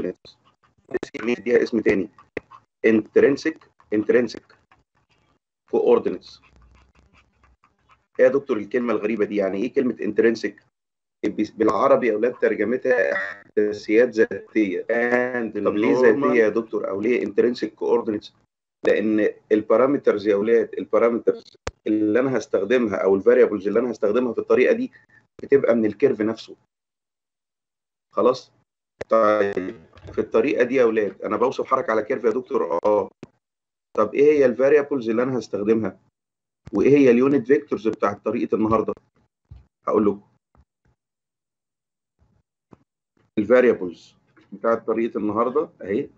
coordinates ديها اسم تاني intrinsic intrinsic coordinates ايه يا دكتور الكلمه الغريبه دي يعني ايه كلمه intrinsic بالعربي يا اولاد ترجمتها احداثيات ذاتيه طب ليه ذاتيه يا دكتور او ليه intrinsic coordinates لان البارامترز يا اولاد البارامترز اللي انا هستخدمها او الفاريبلز اللي انا هستخدمها في الطريقه دي بتبقى من الكيرف نفسه خلاص طيب في الطريقه دي يا اولاد انا بوصف حركه على كيرف يا دكتور اه طب ايه هي الفاريبلز اللي انا هستخدمها وايه هي اليونت فيكتورز بتاعت طريقه النهارده هقول لكم الفاريبلز بتاعت طريقه النهارده اهي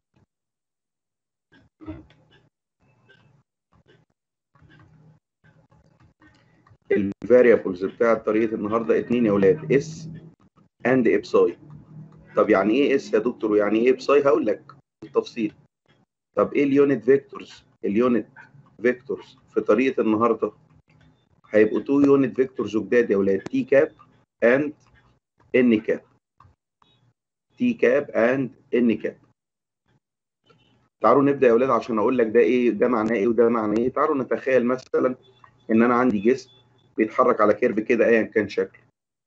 الفاريبلز بتاعت طريقه النهارده اتنين يا اولاد اس اند ابساي طب يعني ايه اس يا دكتور ويعني ايه ابساي هقول لك بالتفصيل طب ايه اليونت فيكتورز اليونت فيكتورز في طريقه النهارده هيبقوا تو يونت فيكتورز جداد يا اولاد تي كاب اند ان كاب تي كاب اند ان كاب تعالوا نبدا يا اولاد عشان اقول لك ده ايه ده معناه ايه وده معناه ايه تعالوا نتخيل مثلا ان انا عندي جسم بيتحرك على كيرف كده ايا كان شكله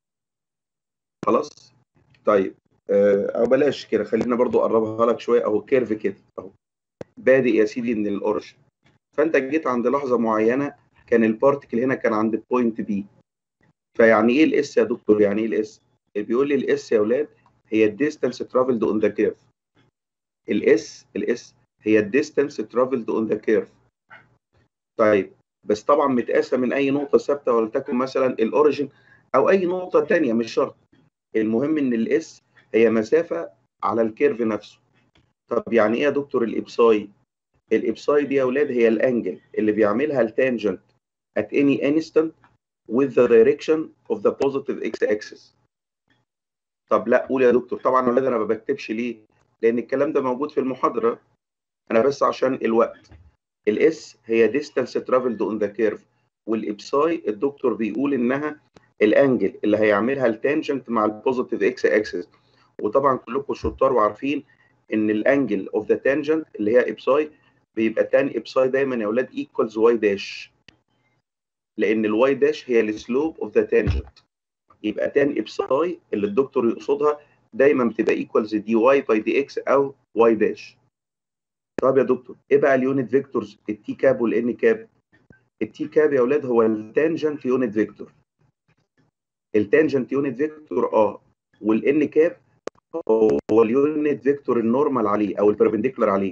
خلاص طيب او بلاش كده خلينا برضو اقربها لك شويه اهو كيرف كده اهو بادئ يا سيدي من الاورج فانت جيت عند لحظه معينه كان البارتكل هنا كان عند البوينت بي فيعني ايه الاس يا دكتور يعني ايه الاس بيقول لي الاس يا اولاد هي الديستانس ترافلد اون ذا كيرف الاس الاس هي الديستانس ترافلد اون ذا كيرف طيب بس طبعا متقاسه من اي نقطه ثابته ولتكن مثلا الاوريجن او اي نقطه ثانيه مش شرط المهم ان الاس هي مسافه على الكيرف نفسه طب يعني ايه يا دكتور الابساي الابساي دي يا اولاد هي الانجل اللي بيعملها التانجنت at any instant with the direction of the positive x axis طب لا قول يا دكتور طبعا يا اولاد انا ما بكتبش ليه لان الكلام ده موجود في المحاضره انا بس عشان الوقت الاس هي distance traveled on the curve والابساي الدكتور بيقول انها الانجل اللي هيعملها التانجنت مع البوزيتيف اكس اكسس وطبعا كلكم شطار وعارفين ان الانجل اوف ذا تانجنت اللي هي ابساي بيبقى تان ابساي دايما يا اولاد ايكوالز واي داش لان الواي داش هي السلوب اوف ذا تانجنت يبقى تان ابساي اللي الدكتور يقصدها دايما بتبقى ايكوالز دي واي باي دي اكس او واي داش طب يا دكتور ايه بقى اليونت فيكتورز التي كاب والان كاب التي كاب يا اولاد هو التانجنت يونت فيكتور التانجنت يونت فيكتور اه والان كاب هو اليونت فيكتور النورمال عليه او البربنديكولار عليه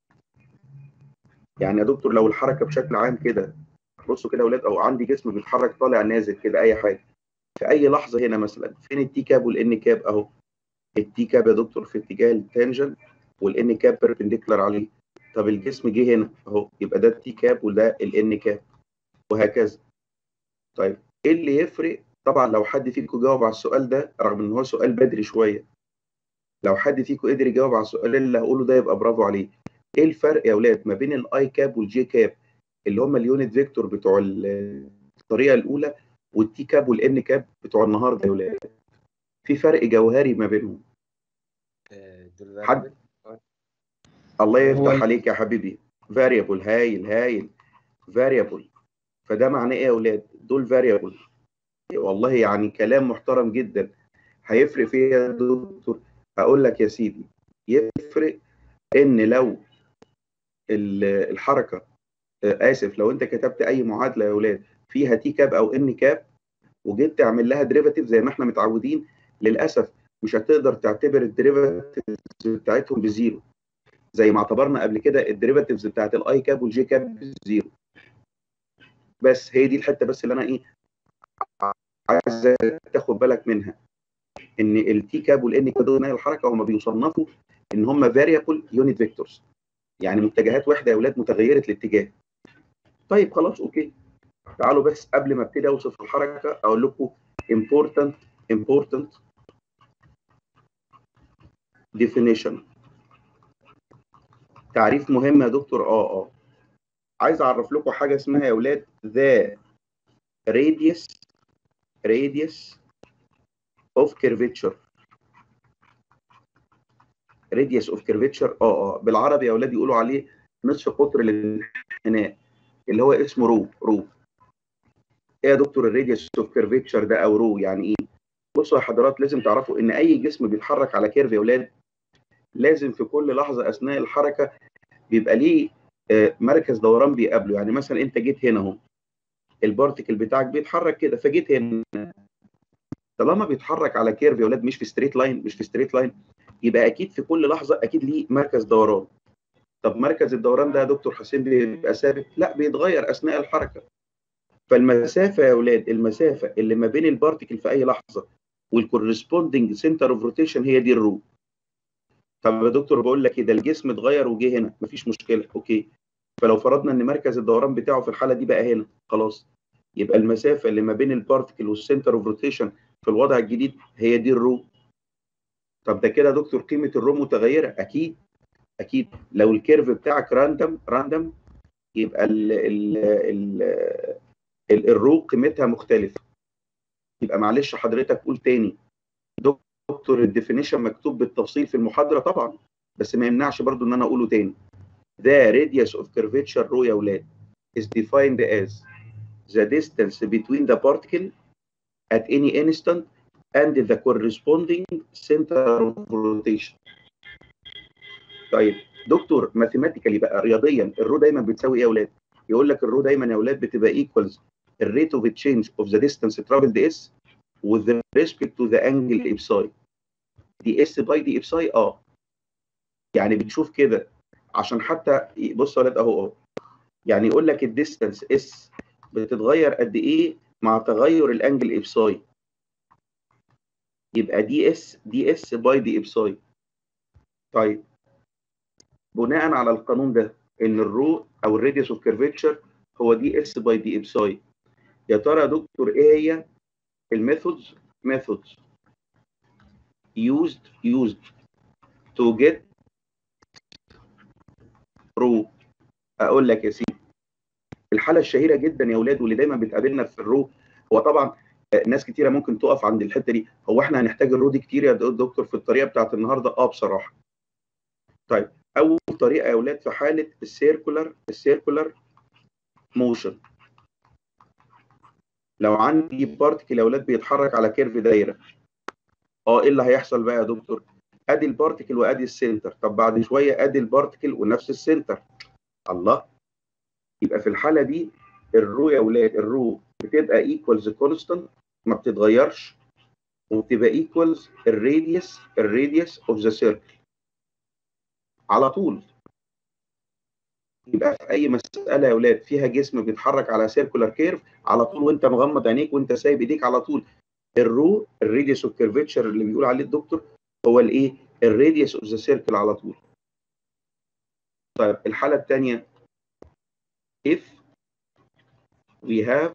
يعني يا دكتور لو الحركه بشكل عام كده بصوا كده يا اولاد او عندي جسم بيتحرك طالع نازل كده اي حاجه في اي لحظه هنا مثلا فين التي كاب والان كاب اهو التي كاب يا دكتور في اتجاه التانجنت والان كاب بيربنديكولار عليه طب الجسم جه هنا اهو يبقى ده التي كاب وده الان كاب وهكذا طيب ايه اللي يفرق طبعا لو حد فيكم جاوب على السؤال ده رغم ان هو سؤال بدري شويه لو حد فيكم قدر يجاوب على السؤال اللي هقوله ده يبقى برافو عليه ايه الفرق يا اولاد ما بين الاي كاب والجي كاب اللي هم اليونت فيكتور بتوع الطريقه الاولى والتي كاب والان كاب بتوع النهارده يا اولاد في فرق جوهري ما بينهم حد الله يفتح عليك يا حبيبي فاريبل هايل هايل فاريبل فده معناه ايه يا اولاد دول فاريبل والله يعني كلام محترم جدا هيفرق في ايه يا دكتور هقول لك يا سيدي يفرق ان لو الحركه اسف لو انت كتبت اي معادله يا اولاد فيها تي كاب او ان كاب وجيت تعمل لها ديريفاتيف زي ما احنا متعودين للاسف مش هتقدر تعتبر الديريفاتيفز بتاعتهم بزيرو زي ما اعتبرنا قبل كده الديريفاتيفز بتاعت الاي كاب والجي كاب بزيرو بس هي دي الحته بس اللي انا ايه عايز تاخد بالك منها ان التي كاب والان كاب دول الحركه هم بيصنفوا ان هم فاريبل يونت فيكتورز يعني متجهات واحده يا اولاد متغيره الاتجاه طيب خلاص اوكي تعالوا بس قبل ما ابتدي اوصف الحركه اقول لكم important important definition تعريف مهم يا دكتور اه اه عايز اعرف لكم حاجه اسمها يا اولاد the radius radius of curvature راديوس اوف كيرفيتشر اه اه بالعربي يا اولاد يقولوا عليه نصف قطر الانحناء اللي هو اسمه رو رو ايه يا دكتور الراديوس اوف كيرفيتشر ده او رو يعني ايه بصوا يا حضرات لازم تعرفوا ان اي جسم بيتحرك على كيرف يا اولاد لازم في كل لحظه اثناء الحركه بيبقى ليه آه، مركز دوران بيقابله يعني مثلا انت جيت هنا اهو البارتكل بتاعك بيتحرك كده فجيت هنا طالما بيتحرك على كيرف يا اولاد مش في ستريت لاين مش في ستريت لاين يبقى اكيد في كل لحظه اكيد ليه مركز دوران طب مركز الدوران ده يا دكتور حسين بيبقى ثابت لا بيتغير اثناء الحركه فالمسافه يا اولاد المسافه اللي ما بين البارتكل في اي لحظه والكورسبوندنج سنتر اوف روتيشن هي دي الرو طب يا دكتور بقول لك كده الجسم اتغير وجه هنا مفيش مشكله اوكي فلو فرضنا ان مركز الدوران بتاعه في الحاله دي بقى هنا خلاص يبقى المسافه اللي ما بين البارتكل والسنتر اوف روتيشن في الوضع الجديد هي دي الرو طب ده كده يا دكتور قيمه الرو متغيره اكيد اكيد لو الكيرف بتاعك راندم راندم يبقى ال ال ال ال الرو قيمتها مختلفه يبقى معلش حضرتك قول تاني دكتور الديفينيشن مكتوب بالتفصيل في المحاضره طبعا بس ما يمنعش برضو ان انا اقوله تاني The radius of curvature rho يا اولاد is defined as the distance between the particle at any instant and the corresponding center of rotation. طيب دكتور ماثيماتيكالي بقى رياضيا الرو دايما بتساوي ايه يا اولاد؟ يقول لك الرو دايما يا اولاد بتبقى ايكوالز الريت اوف تشينج اوف ذا ديستانس ترافلد اس with respect to the angle ابساي دي اس باي دي ابساي اه يعني بنشوف كده عشان حتى بص يا ولاد اهو اهو يعني يقول لك الديستانس اس بتتغير قد ايه مع تغير الانجل ابساي يبقى دي اس دي اس باي دي ابساي طيب بناء على القانون ده ان الرو او الراديوس اوف كيرفيتشر هو دي اس باي دي ابساي يا ترى يا دكتور ايه هي الميثودز methods used used to get رو اقول لك يا سيدي الحاله الشهيره جدا يا اولاد واللي دايما بتقابلنا في الرو هو طبعا ناس كتيره ممكن تقف عند الحته دي هو احنا هنحتاج الرو دي كتير يا دكتور في الطريقه بتاعت النهارده اه بصراحه طيب اول طريقه يا اولاد في حاله السيركولار السيركولار موشن لو عندي بارتكل يا اولاد بيتحرك على كيرف دايره اه ايه اللي هيحصل بقى يا دكتور ادي البارتكل وادي السنتر طب بعد شويه ادي البارتكل ونفس السنتر الله يبقى في الحاله دي الرو يا اولاد الرو بتبقى ايكوالز كونستانت ما بتتغيرش وبتبقى ايكوالز الراديوس الراديوس اوف ذا سيركل على طول يبقى في اي مساله يا اولاد فيها جسم بيتحرك على سيركولار كيرف على طول وانت مغمض عينيك وانت سايب ايديك على طول الرو الراديوس اوف كيرفيتشر اللي بيقول عليه الدكتور هو الايه الراديوس اوف ذا سيركل على طول طيب الحاله الثانيه if we have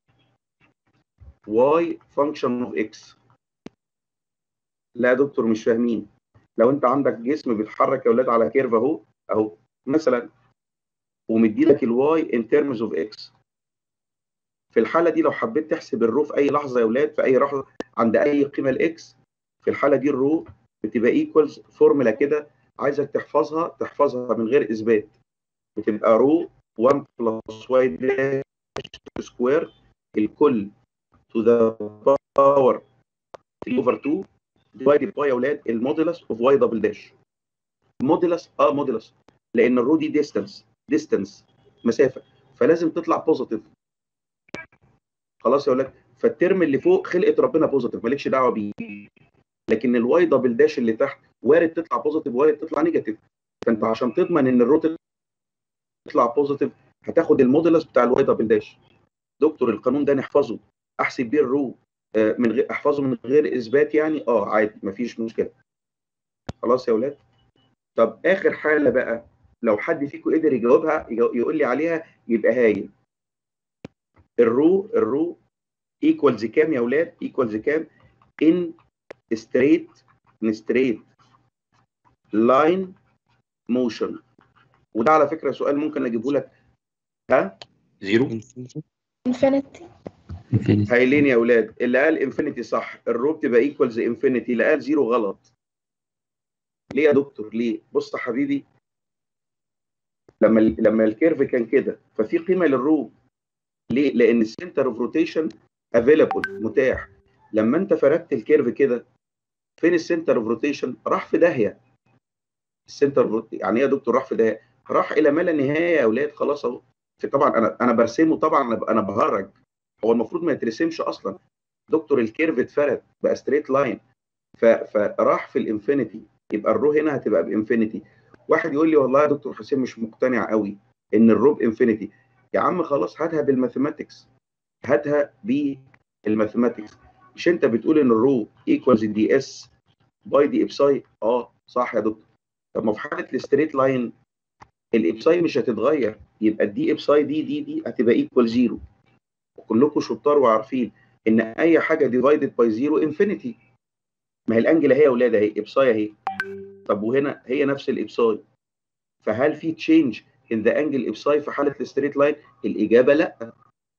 y function of x لا يا دكتور مش فاهمين لو انت عندك جسم بيتحرك يا اولاد على كيرف اهو اهو مثلا ومدي لك الواي ان ترمز اوف اكس في الحاله دي لو حبيت تحسب الرو في اي لحظه يا اولاد في اي لحظه عند اي قيمه الاكس في الحاله دي الرو بتبقى ايكوالز فورمولا كده عايزك تحفظها تحفظها من غير اثبات بتبقى رو 1 بلس واي داش سكوير الكل تو ذا باور 3 اوفر 2 ديفايدد باي يا اولاد المودولس اوف واي دبل داش مودولس اه مودولس لان الرو دي ديستانس ديستانس مسافه فلازم تطلع بوزيتيف خلاص يا اولاد فالترم اللي فوق خلقه ربنا بوزيتيف مالكش دعوه بيه لكن الواي دبل داش اللي تحت وارد تطلع بوزيتيف وارد تطلع نيجاتيف فانت عشان تضمن ان الرو تطلع بوزيتيف هتاخد المودولس بتاع الواي دبل داش دكتور القانون ده نحفظه احسب بيه الرو من غير احفظه من غير اثبات يعني اه عادي مفيش مشكله خلاص يا اولاد طب اخر حاله بقى لو حد فيكم قدر يجاوبها يقول لي عليها يبقى هايل الرو الرو ايكوالز كام يا اولاد ايكوالز كام ان ستريت ان ستريت لاين موشن وده على فكره سؤال ممكن اجيبه لك ها زيرو انفينيتي هايلين يا اولاد اللي قال انفينيتي صح الرو بتبقى ايكوالز انفينيتي اللي قال زيرو غلط ليه يا دكتور ليه بص يا حبيبي لما ال- لما الكيرف كان كده ففي قيمه للرو ليه لان السنتر اوف روتيشن افيلابل متاح لما انت فردت الكيرف كده فين السنتر اوف روتيشن راح في داهيه السنتر اوف يعني ايه يا دكتور راح في داهيه راح الى ما لا نهايه يا اولاد خلاص اهو في- طبعا انا انا برسمه طبعا انا انا بهرج هو المفروض ما يترسمش اصلا دكتور الكيرف اتفرد بقى ستريت لاين فراح في الانفينيتي يبقى الرو هنا هتبقى بانفينيتي واحد يقول لي والله يا دكتور حسين مش مقتنع قوي ان الرو بانفينيتي يا عم خلاص هاتها بالماثيماتكس هاتها بالماثيماتكس مش انت بتقول ان الرو ايكوالز دي اس باي دي ابساي اه صح يا دكتور طب ما في حاله الستريت لاين الابساي مش هتتغير يبقى الدي ابساي دي دي دي هتبقى ايكوال زيرو وكلكم شطار وعارفين ان اي حاجه ديفايدد باي زيرو انفينيتي ما هي الانجل اهي يا اولاد اهي ابساي اهي طب وهنا هي نفس الابساي فهل في تشينج ان ذا انجل ابساي في حاله الستريت لاين الاجابه لا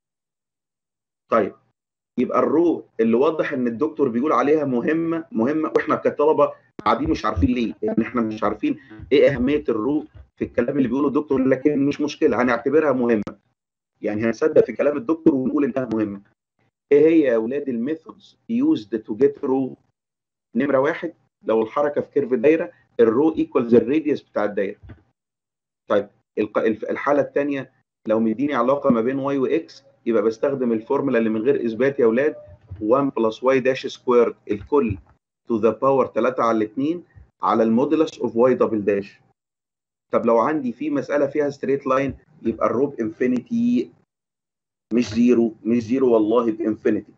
طيب يبقى الرو اللي واضح ان الدكتور بيقول عليها مهمه مهمه واحنا كطلبه قاعدين مش عارفين ليه يعني احنا مش عارفين ايه اهميه الرو في الكلام اللي بيقوله الدكتور لكن مش مشكله هنعتبرها مهمه يعني هنصدق في كلام الدكتور ونقول انها مهمه ايه هي يا اولاد الميثودز يوزد تو جيت رو نمره واحد لو الحركه في كيرف دايره الرو ايكوالز الراديوس بتاع الدايره طيب الق- الف- الحاله الثانيه لو مديني علاقه ما بين واي واكس يبقى بستخدم الفورمولا اللي من غير اثبات يا اولاد 1 بلس واي داش سكويرد الكل تو ذا باور 3 على 2 على المودولس اوف واي دبل داش طب لو عندي في مساله فيها ستريت لاين يبقى الروب انفينيتي مش زيرو مش زيرو والله بانفينيتي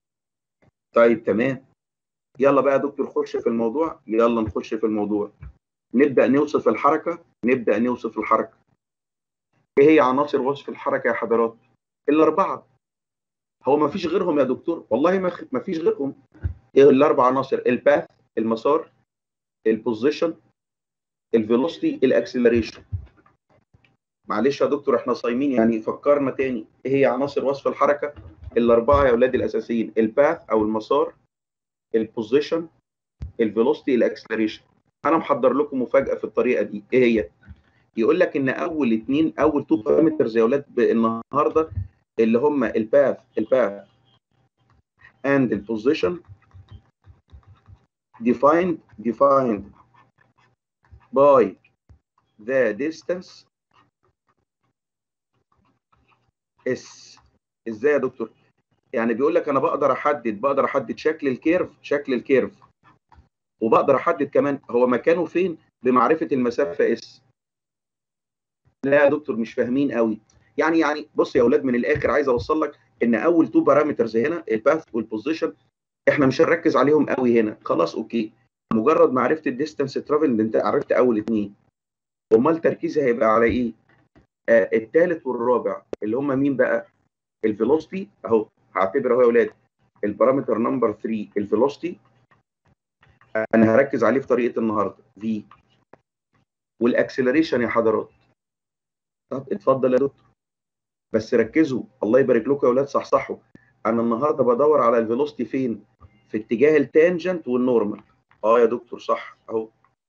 طيب تمام يلا بقى يا دكتور خش في الموضوع يلا نخش في الموضوع نبدا نوصف الحركه نبدا نوصف الحركه ايه هي عناصر وصف الحركه يا حضرات الاربعه هو ما فيش غيرهم يا دكتور والله ما ما فيش غيرهم ايه الاربع عناصر الباث المسار البوزيشن الفيلوسيتي الاكسلريشن معلش يا دكتور احنا صايمين يعني فكرنا تاني ايه هي عناصر وصف الحركه الاربعه يا اولاد الاساسيين الباث او المسار البوزيشن الفيلوسيتي الاكسلريشن انا محضر لكم مفاجاه في الطريقه دي ايه هي يقول لك ان اول اثنين اول تو بارامترز يا اولاد النهارده اللي هم الباث الباث and البوزيشن defined defined by the distance اس ازاي يا دكتور يعني بيقول لك انا بقدر احدد بقدر احدد شكل الكيرف شكل الكيرف وبقدر احدد كمان هو مكانه فين بمعرفه المسافه اس لا يا دكتور مش فاهمين قوي يعني يعني بص يا اولاد من الاخر عايز اوصل لك ان اول تو بارامترز هنا الباث والبوزيشن احنا مش هنركز عليهم قوي هنا خلاص اوكي مجرد معرفه الديستانس ترافل انت عرفت اول اثنين امال تركيزي هيبقى على ايه آه الثالث والرابع اللي هم مين بقى الفيلوسيتي اهو هعتبر اهو يا اولاد البارامتر نمبر 3 الفيلوسيتي انا هركز عليه في طريقه النهارده في والاكسلريشن يا حضرات طب اتفضل يا دكتور بس ركزوا الله يبارك لكم يا اولاد صحصحوا انا النهارده بدور على الفيلوسيتي فين في اتجاه التانجنت والنورمال اه يا دكتور صح اهو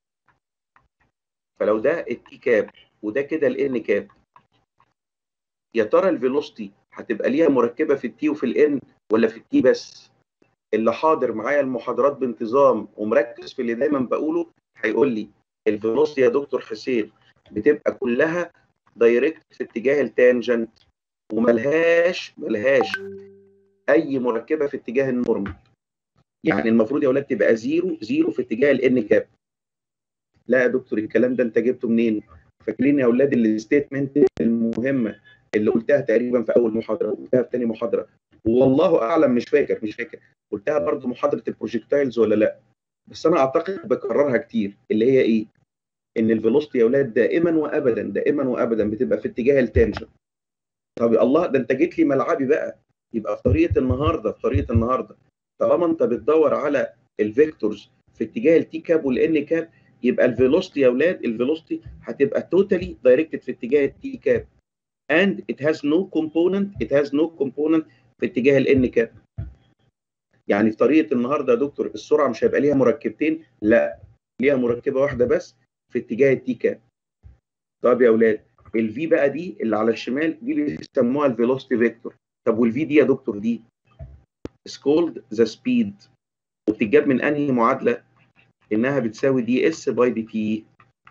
فلو ده التي كاب وده كده الان كاب يا ترى الفيلوسيتي هتبقى ليها مركبه في التي وفي الان ولا في التي بس اللي حاضر معايا المحاضرات بانتظام ومركز في اللي دايما بقوله هيقول لي الفيلوسيتي يا دكتور حسين بتبقى كلها دايركت في اتجاه التانجنت وملهاش ملهاش اي مركبه في اتجاه النورمال يعني المفروض يا اولاد تبقى زيرو زيرو في اتجاه الان كاب لا يا دكتور الكلام ده انت جبته منين فاكرين يا اولاد الستيتمنت المهمه اللي قلتها تقريبا في اول محاضره قلتها في ثاني محاضره والله اعلم مش فاكر مش فاكر قلتها برضه محاضره البروجكتايلز ولا لا بس انا اعتقد بكررها كتير اللي هي ايه ان الفيلوسيتي يا اولاد دائما وابدا دائما وابدا بتبقى في اتجاه التانجن طب يا الله ده انت جيت لي ملعبي بقى يبقى في طريقه النهارده في طريقه النهارده طالما انت بتدور على الفيكتورز في اتجاه التي كاب والان كاب يبقى الفيلوسيتي يا اولاد الفيلوسيتي هتبقى توتالي دايركتد في اتجاه التي كاب and it has no component it has no component في اتجاه الان كاب يعني في طريقه النهارده يا دكتور السرعه مش هيبقى ليها مركبتين لا ليها مركبه واحده بس في اتجاه التي كاب طب يا اولاد الفي بقى دي اللي على الشمال دي بيسموها الفيلوسيتي فيكتور طب والفي دي يا دكتور دي سكولد ذا سبيد وبتتجاب من انهي معادله انها بتساوي دي اس باي دي تي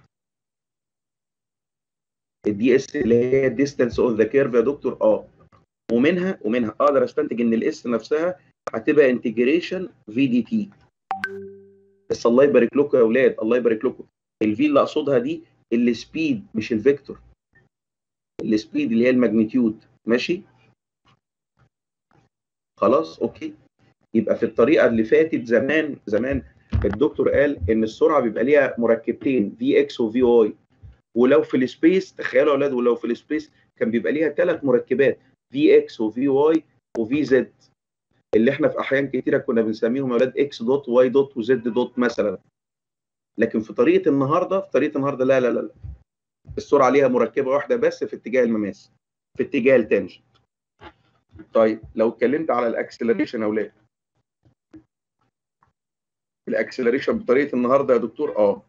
الدي اس اللي هي الديستانس اوف ذا كيرف يا دكتور اه ومنها ومنها اقدر استنتج ان الاس نفسها هتبقى انتجريشن في دي تي بس الله يبارك لكم يا اولاد الله يبارك لكم الفي اللي اقصدها دي السبيد مش الفيكتور السبيد اللي هي الماجنتيود ماشي خلاص اوكي يبقى في الطريقه اللي فاتت زمان زمان الدكتور قال ان السرعه بيبقى ليها مركبتين في اكس وفي واي ولو في السبيس تخيلوا يا اولاد ولو في السبيس كان بيبقى ليها ثلاث مركبات في اكس وفي واي وفي زد اللي احنا في احيان كتيره كنا بنسميهم يا اولاد اكس دوت واي دوت وزد دوت مثلا لكن في طريقه النهارده في طريقه النهارده لا لا لا, لا. السرعه ليها مركبه واحده بس في اتجاه المماس في اتجاه التانجنت طيب لو اتكلمت على الاكسلريشن يا اولاد الاكسلريشن بطريقه النهارده يا دكتور اه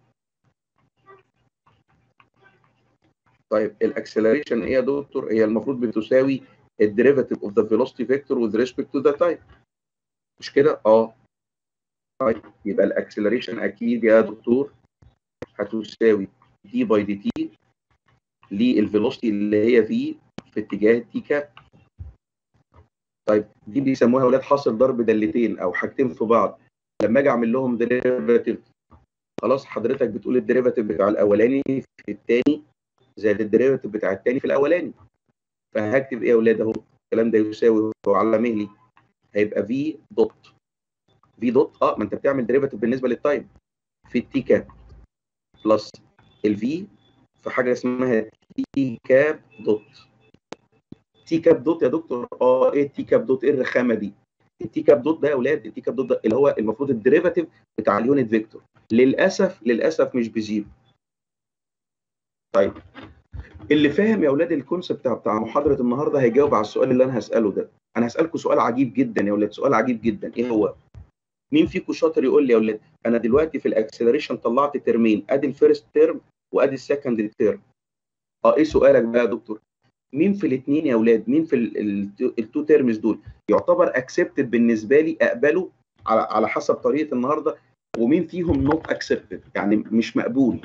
طيب الاكسلريشن ايه يا دكتور هي المفروض بتساوي الديريفاتيف اوف ذا فيلوسيتي فيكتور with respect to the time مش كده اه طيب يبقى الاكسلريشن اكيد يا دكتور هتساوي دي باي دي تي للفيلوسيتي اللي هي في في اتجاه تي كاب طيب دي بيسموها اولاد حاصل ضرب دالتين او حاجتين في بعض لما اجي اعمل لهم ديريفاتيف خلاص حضرتك بتقول الديريفاتيف بتاع الاولاني في الثاني زائد الديريفاتيف بتاع الثاني في الاولاني فهكتب ايه يا اولاد اهو الكلام ده يساوي على مهلي هيبقى في دوت في دوت اه ما انت بتعمل ديريفاتيف بالنسبه للتايم في التي كاب بلس الفي في حاجه اسمها تي كاب دوت تي كاب دوت يا دكتور اه ايه التي كاب دوت ايه الرخامه دي التي كاب دوت ده يا اولاد التي كاب دوت ده اللي هو المفروض الديريفاتيف بتاع اليونت فيكتور للاسف للاسف مش بزيرو طيب اللي فاهم يا اولاد الكونسيبت بتاع محاضره النهارده هيجاوب على السؤال اللي انا هساله ده انا هسالكم سؤال عجيب جدا يا اولاد سؤال عجيب جدا ايه هو مين فيكم شاطر يقول لي يا اولاد انا دلوقتي في الاكسلريشن طلعت ترمين ادي الفيرست ترم وادي السكند ترم اه ايه سؤالك بقى يا دكتور مين في الاثنين يا اولاد مين في التو تيرمز دول يعتبر اكسبتد بالنسبه لي اقبله على على حسب طريقه النهارده ومين فيهم نوت اكسبتد يعني مش مقبول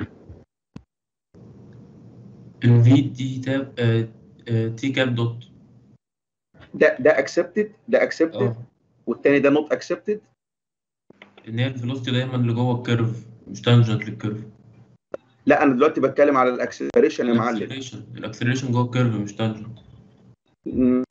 الفي دي تاب آه، آه، تي كاب دوت ده ده اكسبتد ده اكسبتد اه والتاني ده نوت اكسبتد ان هي الفيلوسيتي دايما اللي جوه الكيرف مش تانجنت للكيرف لا انا دلوقتي بتكلم على الاكسلريشن يا معلم الاكسلريشن الاكسلريشن جوه الكيرف مش تانجنت مم.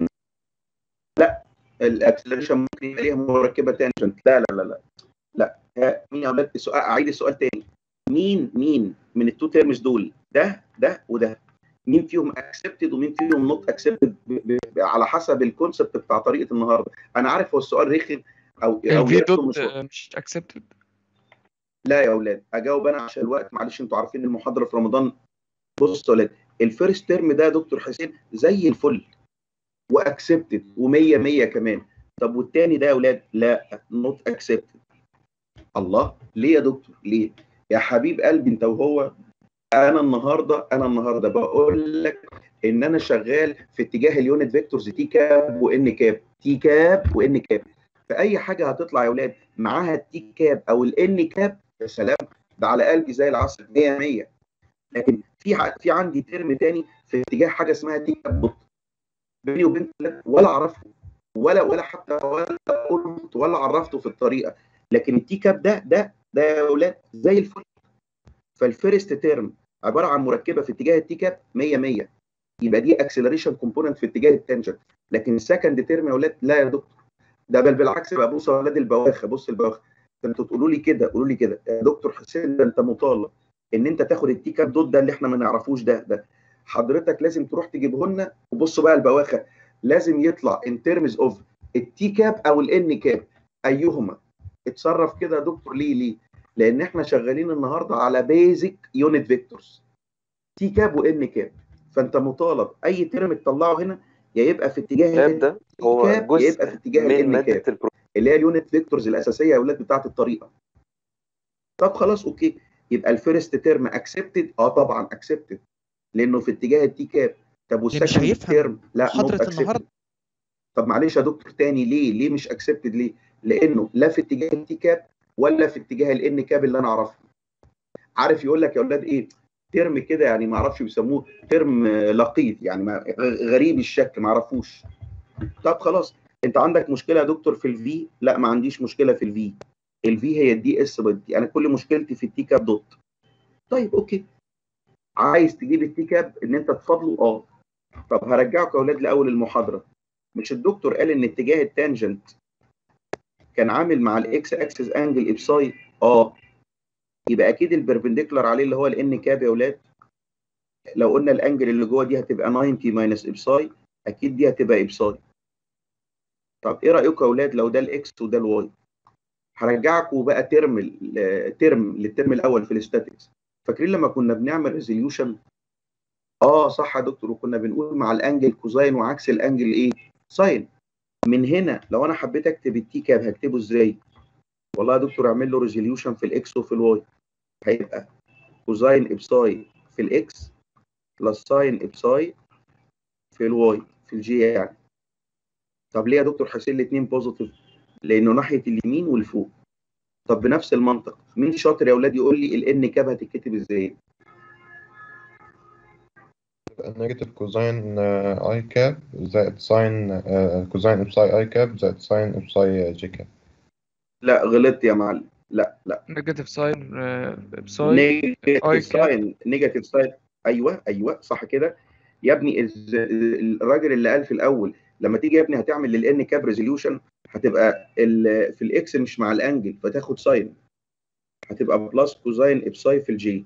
لا الاكسلريشن ممكن يبقى ليها مركبه تانجنت لا لا لا لا لا ها، مين يا اولاد السؤال اعيد السؤال تاني مين مين من التو تيرمز دول ده ده وده مين فيهم اكسبتد ومين فيهم نوت اكسبتد على حسب الكونسبت بتاع طريقه النهارده انا عارف هو السؤال رخم او او الفي يبدو دوت مش آه، مش اكسبتد لا يا اولاد اجاوب انا عشان الوقت معلش انتوا عارفين المحاضره في رمضان بصوا يا اولاد الفيرست ترم ده يا دكتور حسين زي الفل واكسبتد و100 100 كمان طب والتاني ده يا اولاد لا نوت اكسبتد الله ليه يا دكتور ليه يا حبيب قلبي انت وهو انا النهارده انا النهارده بقول لك ان انا شغال في اتجاه اليونت فيكتورز تي كاب وان كاب تي كاب وان كاب فاي حاجه هتطلع يا اولاد معاها التي كاب او الان كاب يا سلام ده على قلبي زي العسل 100 100 لكن في ع- في عندي ترم تاني في اتجاه حاجه اسمها تي كاب دوت بيني وبين ولا اعرفه ولا ولا حتى ولا قلت ولا عرفته في الطريقه لكن التي كاب ده ده ده يا اولاد زي الفل فالفيرست تيرم عباره عن مركبه في اتجاه التي كاب 100 100 يبقى دي اكسلريشن كومبوننت في اتجاه التانجنت لكن السكند تيرم يا اولاد لا يا دكتور ده بل بالعكس بقى بص يا اولاد البواخه بص البواخه ده انتوا تقولوا لي كده قولوا لي كده يا دكتور حسين ده انت مطالب ان انت تاخد التي كاب دوت ده اللي احنا ما نعرفوش ده ده حضرتك لازم تروح تجيبه لنا وبصوا بقى البواخه لازم يطلع ان ترمز اوف التي كاب او الان كاب ايهما اتصرف كده يا دكتور ليه ليه لان احنا شغالين النهارده على بيزك يونت فيكتورز تي كاب وان كاب فانت مطالب اي ترم تطلعه هنا يا يبقى في اتجاه الكتاب ده هو كاب يبقى في جزء اتجاه من الان مادة كاب البرو اللي هي اليونت فيكتورز الاساسيه يا اولاد بتاعه الطريقه طب خلاص اوكي يبقى الفيرست تيرم اكسبتد اه طبعا اكسبتد لانه في اتجاه التي كاب طب مش والسكند هيفهم تيرم لا محاضرة not accepted. النهاردة. طب معلش يا دكتور تاني ليه ليه مش اكسبتد ليه لانه لا في اتجاه التي كاب ولا في اتجاه الان كاب اللي انا اعرفه عارف يقول لك يا اولاد ايه ترم كده يعني ما اعرفش بيسموه ترم آه، لقيط يعني ما غ- غريب الشكل ما اعرفوش طب خلاص انت عندك مشكله يا دكتور في الفي لا ما عنديش مشكله في الفي الفي هي الدي اس بالدي انا كل مشكلتي في التي كاب دوت طيب اوكي عايز تجيب التي كاب ان انت تفضله اه طب هرجعك يا اولاد لاول المحاضره مش الدكتور قال ان اتجاه التانجنت كان عامل مع الاكس اكسس انجل ابساي اه يبقى اكيد البربنديكولار عليه اللي هو الان كاب يا اولاد لو قلنا الانجل اللي جوه دي هتبقى 90 ماينس ابساي اكيد دي هتبقى ابساي طب ايه رايكم يا اولاد لو ده الاكس وده الواي هرجعكم بقى ترم ال- ترم للترم الاول في الاستاتكس فاكرين لما كنا بنعمل ريزوليوشن اه صح يا دكتور وكنا بنقول مع الانجل كوزاين وعكس الانجل ايه ساين من هنا لو انا حبيت اكتب التي كاب هكتبه ازاي والله يا دكتور اعمل له ريزوليوشن في الاكس وفي الواي هيبقى كوزاين ابساي في الاكس بلس ساين ابساي في الواي في الجي يعني طب ليه يا دكتور حاسين الاثنين بوزيتيف لانه ناحيه اليمين والفوق طب بنفس المنطق مين شاطر يا اولاد يقول لي الان كاب هتتكتب ازاي نيجاتيف كوزين اي كاب زائد ساين كوزين ابساي اي كاب زائد ساين ابساي جي كاب لا غلطت يا معلم لا لا نيجاتيف ساين بساين نيجاتيف أي كاب. ساين نيجاتيف ساين ايوه ايوه صح كده يا ابني الز- الراجل اللي قال في الاول لما تيجي يا ابني هتعمل للان كاب ريزوليوشن هتبقى ال- في الاكس مش مع الانجل فتاخد ساين هتبقى بلس كوزاين ابساي في الجي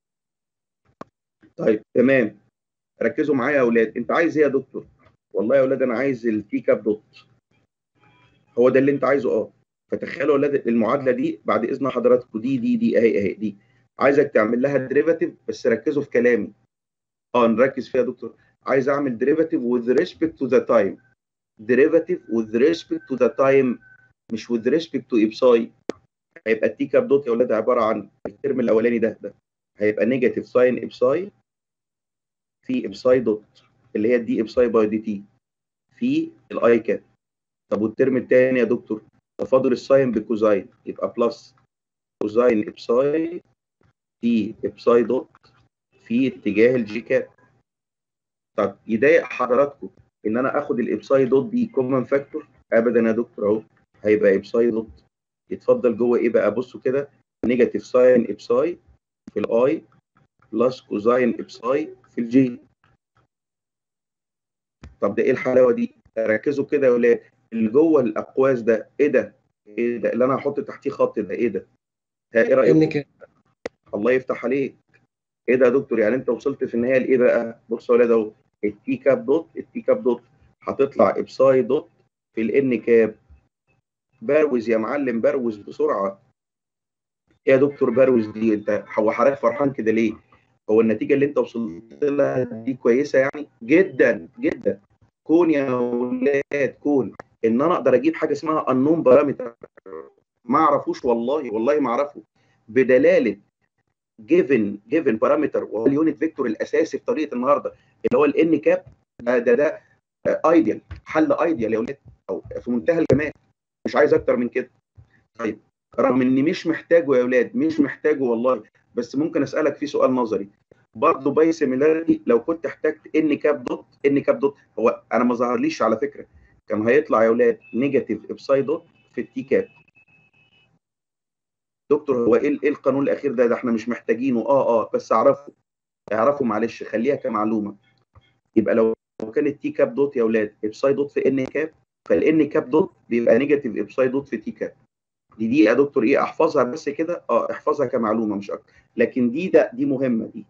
طيب تمام ركزوا معايا يا اولاد انت عايز ايه يا دكتور والله يا اولاد انا عايز التي كاب دوت هو ده اللي انت عايزه اه فتخيلوا يا اولاد المعادله دي بعد اذن حضراتكم دي دي دي اهي اهي دي عايزك تعمل لها ديريفاتيف بس ركزوا في كلامي اه نركز فيها يا دكتور عايز اعمل ديريفاتيف with respect to the time derivative with respect to the time مش with respect to ابساي هيبقى التي كاب دوت يا اولاد عباره عن الترم الاولاني ده ده هيبقى نيجاتيف ساين ابساي في ابساي دوت اللي هي الدي ابساي باي دي تي في الاي كاب طب والترم الثاني يا دكتور تفاضل الساين بكوزاين يبقى بلس كوزاين ابساي دي ابساي دوت في اتجاه الجي كاب طب يضايق حضراتكم ان انا اخد الابساي دوت دي كومن فاكتور ابدا يا دكتور اهو هيبقى ابساي دوت يتفضل جوه ايه بقى بصوا كده نيجاتيف ساين ابساي في الاي بلس كوزاين ابساي في الجي طب ده ايه الحلاوه دي ركزوا كده يا ولاد اللي جوه الاقواس ده ايه ده ايه ده اللي انا هحط تحتيه خط ده ايه ده ها ايه رايكم ان كده الله يفتح عليك ايه ده يا دكتور يعني انت وصلت في النهايه لايه بقى بص يا ولاد اهو التي كاب دوت التي كاب دوت هتطلع ابساي دوت في الان كاب بروز يا معلم بروز بسرعه ايه يا دكتور بروز دي انت هو حضرتك فرحان كده ليه هو النتيجه اللي انت وصلت لها دي كويسه يعني جدا جدا كون يا ولاد كون ان انا اقدر اجيب حاجه اسمها النون بارامتر ما اعرفوش والله والله ما اعرفه بدلاله جيفن جيفن بارامتر وهو اليونت فيكتور الاساسي في طريقه النهارده اللي هو الان كاب ده ده ايديال حل ايديال يا ولاد او في منتهى الجمال مش عايز اكتر من كده طيب رغم اني مش محتاجه يا ولاد مش محتاجه والله بس ممكن اسالك في سؤال نظري برضه باي سيميلاريتي لو كنت احتجت ان كاب دوت ان كاب دوت هو انا ما ظهرليش على فكره كان هيطلع يا ولاد نيجاتيف ابساي دوت في التي كاب دكتور هو ايه ايه القانون الاخير ده ده احنا مش محتاجينه اه اه بس اعرفه اعرفه معلش خليها كمعلومه يبقى لو كان التي كاب دوت يا ولاد ابساي دوت في ان كاب فالان كاب دوت بيبقى نيجاتيف ابساي دوت في تي كاب دي دي يا دكتور ايه احفظها بس كده اه احفظها كمعلومه مش اكتر لكن دي ده دي مهمه دي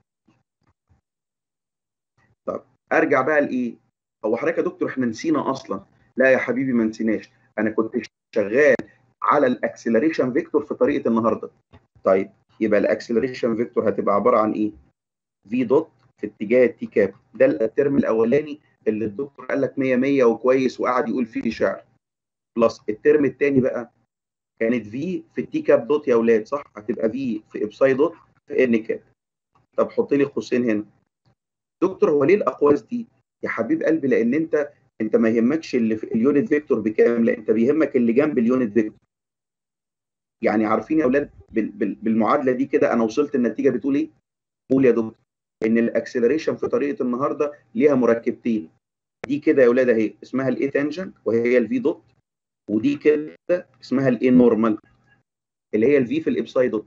طب ارجع بقى لايه هو حضرتك يا دكتور احنا نسينا اصلا لا يا حبيبي ما نسيناش انا كنت شغال على الاكسلريشن فيكتور في طريقه النهارده طيب يبقى الاكسلريشن فيكتور هتبقى عباره عن ايه في دوت في اتجاه التي كاب ده الترم الاولاني اللي الدكتور قال لك 100 100 وكويس وقعد يقول فيه شعر بلس الترم الثاني بقى كانت في في التي كاب دوت يا اولاد صح هتبقى في في ابساي دوت في ان كاب طب حط لي قوسين هنا دكتور هو ليه الاقواس دي يا حبيب قلبي لان انت انت ما يهمكش اللي في اليونت فيكتور بكام لا انت بيهمك اللي جنب اليونت فيكتور يعني عارفين يا اولاد بال- بال- بالمعادله دي كده انا وصلت النتيجه بتقول ايه قول يا دكتور ان الاكسلريشن في طريقه النهارده ليها مركبتين دي كده يا اولاد اهي اسمها الاي تانجنت وهي الفي دوت ودي كده اسمها الاي نورمال اللي هي الفي في الابساي دوت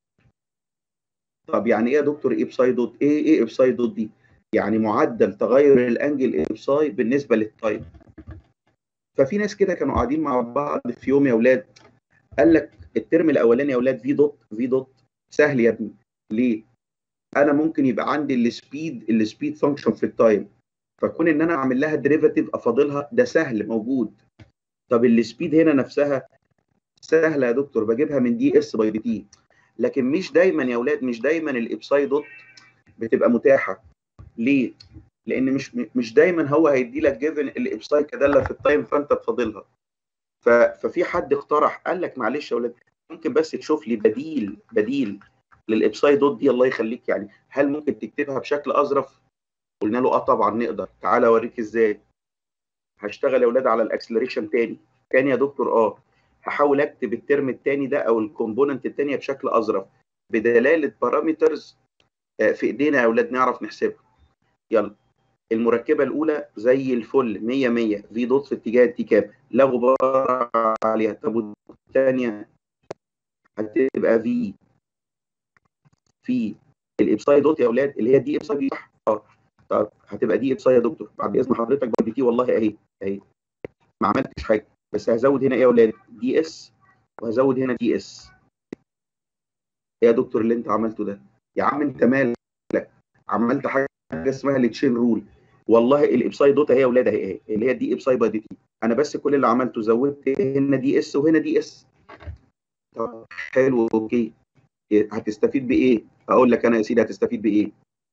طب يعني ايه يا دكتور ابساي دوت ايه ايه ابساي دوت دي يعني معدل تغير الانجل ابساي بالنسبه للتايم ففي ناس كده كانوا قاعدين مع بعض في يوم يا اولاد قال لك الترم الاولاني يا اولاد في دوت في دوت سهل يا ابني ليه انا ممكن يبقى عندي السبيد السبيد فانكشن في التايم فكون ان انا اعمل لها ديريفاتيف افاضلها ده سهل موجود طب السبيد هنا نفسها سهله يا دكتور بجيبها من دي اس باي دي تي لكن مش دايما يا اولاد مش دايما الابساي دوت بتبقى متاحه ليه لان مش مش دايما هو هيدي لك جيفن الابساي كداله في التايم فانت تفاضلها ف- ففي حد اقترح قال لك معلش يا اولاد ممكن بس تشوف لي بديل بديل للابساي دوت دي الله يخليك يعني هل ممكن تكتبها بشكل اظرف قلنا له اه طبعا نقدر تعالى اوريك ازاي هشتغل يا اولاد على الاكسلريشن تاني تاني يا دكتور اه هحاول اكتب الترم التاني ده او الكومبوننت التانية بشكل اظرف بدلاله بارامترز في ايدينا يا اولاد نعرف نحسبها يلا المركبه الاولى زي الفل 100 100 في دوت في اتجاه التي كاب لا غبار عليها طب والثانيه هتبقى في في الابساي دوت يا اولاد اللي هي دي ابساي دي صح اه طب هتبقى دي ابساي يا دكتور بعد اذن حضرتك بعد تي والله اهي اهي ما عملتش حاجه بس هزود هنا ايه يا اولاد دي اس وهزود هنا دي اس ايه يا دكتور اللي انت عملته ده يا عم انت مالك عملت حاجه اسمها التشين رول والله الابساي دوت اهي يا اولاد اهي اهي اللي هي دي ابساي باي دي تي انا بس كل اللي عملته زودت هنا دي اس وهنا دي اس طب حلو اوكي هتستفيد بايه اقول لك انا يا سيدي هتستفيد بايه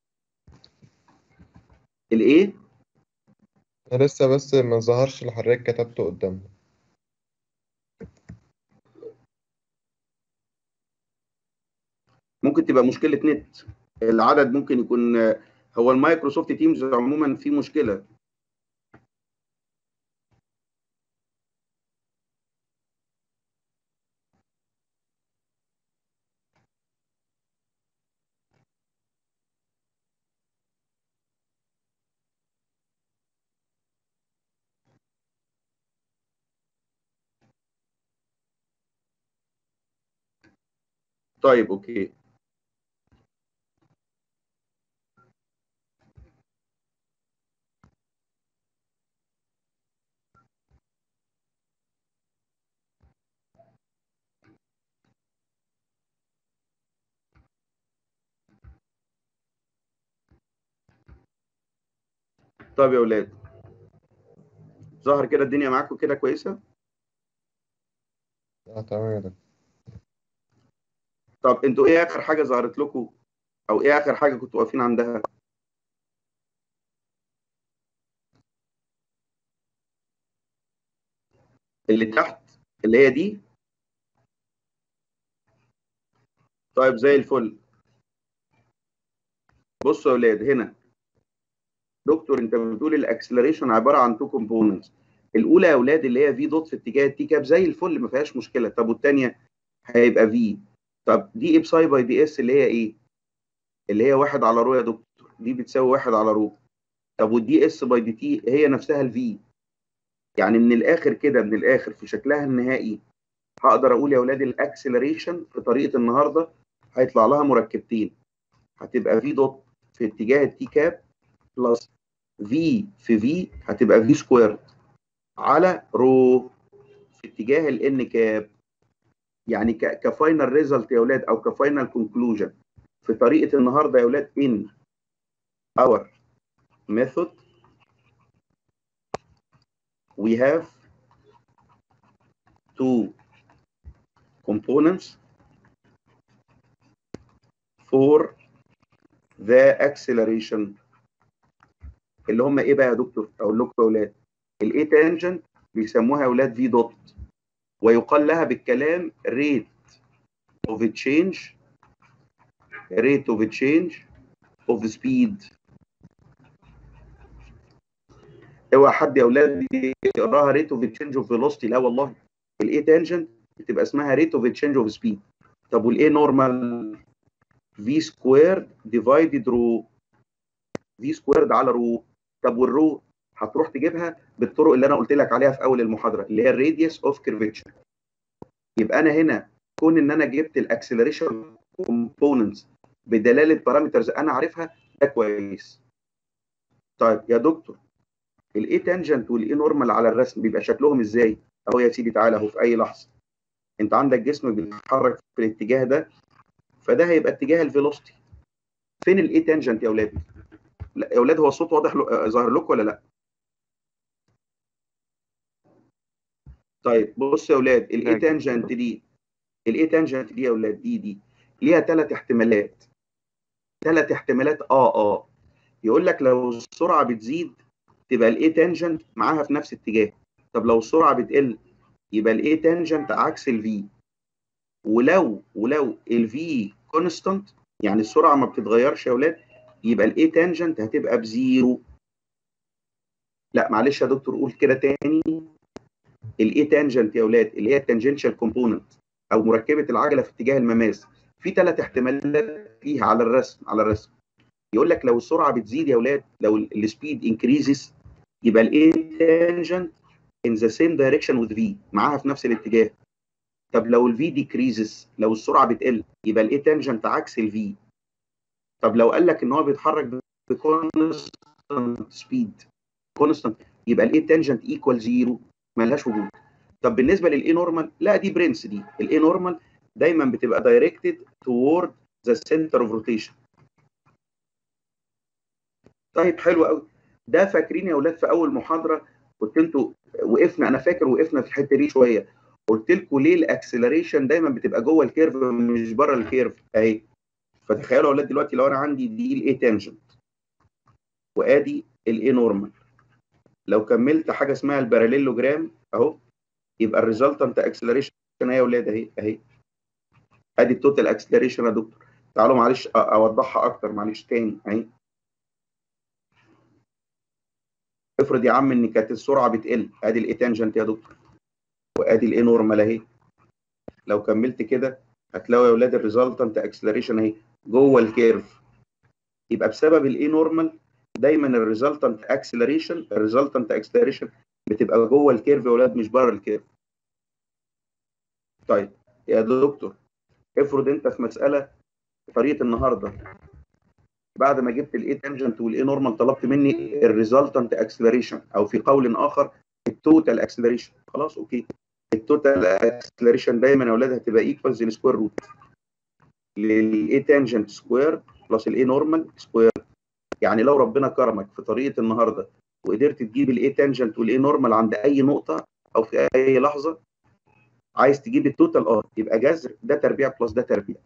الايه أنا لسه بس ما ظهرش اللي حضرتك كتبته قدامنا ممكن تبقى مشكله نت العدد ممكن يكون هو المايكروسوفت تيمز عموما فيه مشكله طيب اوكي طيب يا اولاد ظهر كده الدنيا معاكم كده كويسه اه تمام يا دكتور طب انتوا ايه اخر حاجه ظهرت لكم او ايه اخر حاجه كنتوا واقفين عندها اللي تحت اللي هي دي طيب زي الفل بصوا يا اولاد هنا دكتور انت بتقول الاكسلريشن عباره عن تو كومبوننتس الاولى يا اولاد اللي هي في دوت في اتجاه التي كاب زي الفل ما فيهاش مشكله طب والثانيه هيبقى في طب دي ابساي باي دي اس اللي هي ايه اللي هي واحد على رو يا دكتور دي بتساوي واحد على رو طب والدي اس باي دي تي هي نفسها الفي يعني من الاخر كده من الاخر في شكلها النهائي هقدر اقول يا اولاد الاكسلريشن في طريقه النهارده هيطلع لها مركبتين هتبقى في دوت في اتجاه التي كاب بلس في في في هتبقى في سكوير على رو في اتجاه الان كاب يعني كفاينل ريزلت يا اولاد او كفاينل كونكلوجن في طريقه النهارده يا اولاد ان اور method we have two components for the acceleration اللي هم ايه بقى يا دكتور اقول لكم يا اولاد الاي تانجنت بيسموها يا اولاد في دوت ويقال لها بالكلام rate of change rate of change of speed اوعى حد يا اولاد يقراها rate of change of velocity لا والله الاي تانجنت بتبقى اسمها rate of change of speed طب والايه نورمال في سكوير ديفايدد رو في سكويرد على رو طب والرو هتروح تجيبها بالطرق اللي انا قلت لك عليها في اول المحاضره اللي هي الراديوس اوف كيرفيتشر يبقى انا هنا كون ان انا جبت الاكسلريشن كومبوننتس بدلاله بارامترز انا عارفها ده كويس طيب يا دكتور الاي تانجنت والاي نورمال على الرسم بيبقى شكلهم ازاي اهو يا سيدي تعالى اهو في اي لحظه انت عندك جسم بيتحرك في الاتجاه ده فده هيبقى اتجاه الفيلوسيتي فين الاي تانجنت يا اولاد لا يا اولاد هو الصوت واضح له... ظاهر لكم ولا لا طيب بص يا اولاد الاي لا. تانجنت دي الاي تانجنت دي يا اولاد دي دي ليها ثلاث احتمالات ثلاث احتمالات اه اه يقول لك لو السرعه بتزيد تبقى الاي تانجنت معاها في نفس اتجاه طب لو السرعه بتقل يبقى الاي تانجنت عكس الفي ولو ولو الفي كونستانت يعني السرعه ما بتتغيرش يا اولاد يبقى الاي تانجنت هتبقى بزيرو لا معلش يا دكتور قول كده تاني الاي تانجنت يا اولاد اللي هي التانجنشال كومبوننت او مركبه العجله في اتجاه المماس في ثلاث احتمالات فيها على الرسم على الرسم يقول لك لو السرعه بتزيد يا اولاد لو السبيد انكريزز يبقى الاي تانجنت in the same direction with v معاها في نفس الاتجاه طب لو الفي decreases لو السرعه بتقل يبقى الاي تانجنت عكس الفي طب لو قال لك ان هو بيتحرك بكونستانت سبيد كونستانت يبقى الاي تانجنت ايكوال زيرو ملهاش وجود طب بالنسبه للاي نورمال لا دي برنس دي الاي نورمال دايما بتبقى دايركتد toward the center of rotation طيب حلو قوي ده فاكرين يا اولاد في اول محاضره كنت انتوا وقفنا انا فاكر وقفنا في الحته دي شويه قلت لكم ليه الاكسلريشن دايما بتبقى جوه الكيرف مش بره الكيرف اهي فتخيلوا يا اولاد دلوقتي لو انا عندي دي الاي تانجنت وادي الاي نورمال لو كملت حاجه اسمها الباراليلوجرام اهو يبقى الريزلتنت اكسلريشن اهي يا اولاد اهي اهي ادي التوتال اكسلريشن يا دكتور تعالوا معلش أ- اوضحها اكتر معلش تاني اهي افرض يا عم ان كانت السرعه بتقل ادي الاي تانجنت يا دكتور وادي الاي نورمال اهي لو كملت كده هتلاقوا يا اولاد الريزلتنت اكسلريشن اهي جوه الكيرف يبقى بسبب الاي نورمال دايما الريزلتنت اكسلريشن الريزلتنت اكسلريشن بتبقى جوه الكيرف يا اولاد مش بره الكيرف طيب يا دكتور افرض انت في مساله طريقه النهارده بعد ما جبت الاي تانجنت والاي نورمال طلبت مني الريزلتنت اكسلريشن او في قول اخر التوتال اكسلريشن خلاص اوكي التوتال اكسلريشن دايما يا اولاد هتبقى ايكوالز السكوير روت للاي تانجنت سكوير بلس الاي نورمال سكوير يعني لو ربنا كرمك في طريقه النهارده وقدرت تجيب الاي تانجنت والاي نورمال عند اي نقطه او في اي لحظه عايز تجيب التوتال اه يبقى جذر ده تربيع بلس ده تربيع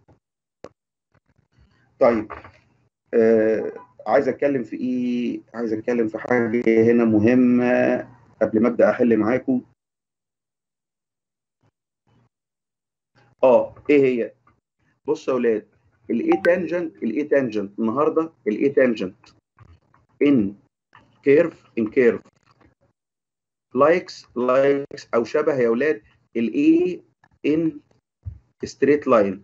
طيب آه عايز اتكلم في ايه عايز اتكلم في حاجه هنا مهمه قبل ما ابدا احل معاكم اه ايه هي بصوا يا اولاد الاي تانجنت الاي تانجنت النهارده الاي تانجنت ان كيرف ان كيرف لايكس لايكس او شبه يا اولاد الاي ان ستريت لاين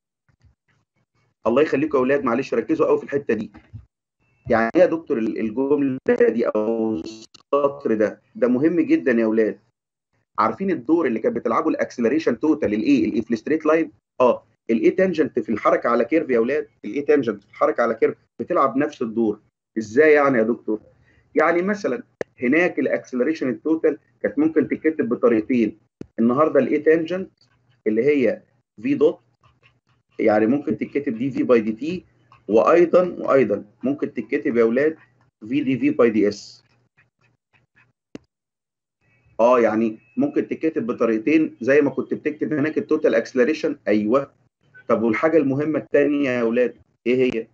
الله يخليكم يا اولاد معلش ركزوا قوي في الحته دي يعني ايه يا دكتور الجمله دي او السطر ده ده مهم جدا يا اولاد عارفين الدور اللي كانت بتلعبه الاكسلريشن توتال الايه الايه في الستريت لاين اه الاي تانجنت في الحركه على كيرف يا اولاد الاي تانجنت في الحركه على كيرف بتلعب نفس الدور ازاي يعني يا دكتور يعني مثلا هناك الاكسلريشن التوتال كانت ممكن تتكتب بطريقتين النهارده الاي تانجنت اللي هي في دوت يعني ممكن تتكتب دي في باي دي تي وايضا وايضا ممكن تتكتب يا اولاد في دي في باي دي اس اه يعني ممكن تتكتب بطريقتين زي ما كنت بتكتب هناك التوتال اكسلريشن ايوه طب والحاجه المهمه الثانيه يا اولاد ايه هي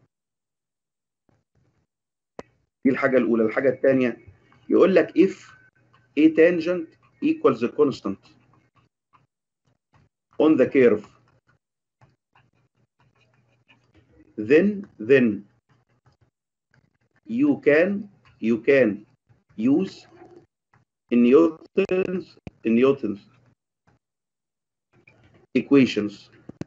دي الحاجه الاولى الحاجه الثانيه يقول لك if a tangent equals a constant on the curve then then you can you can use Newton's Newton's equations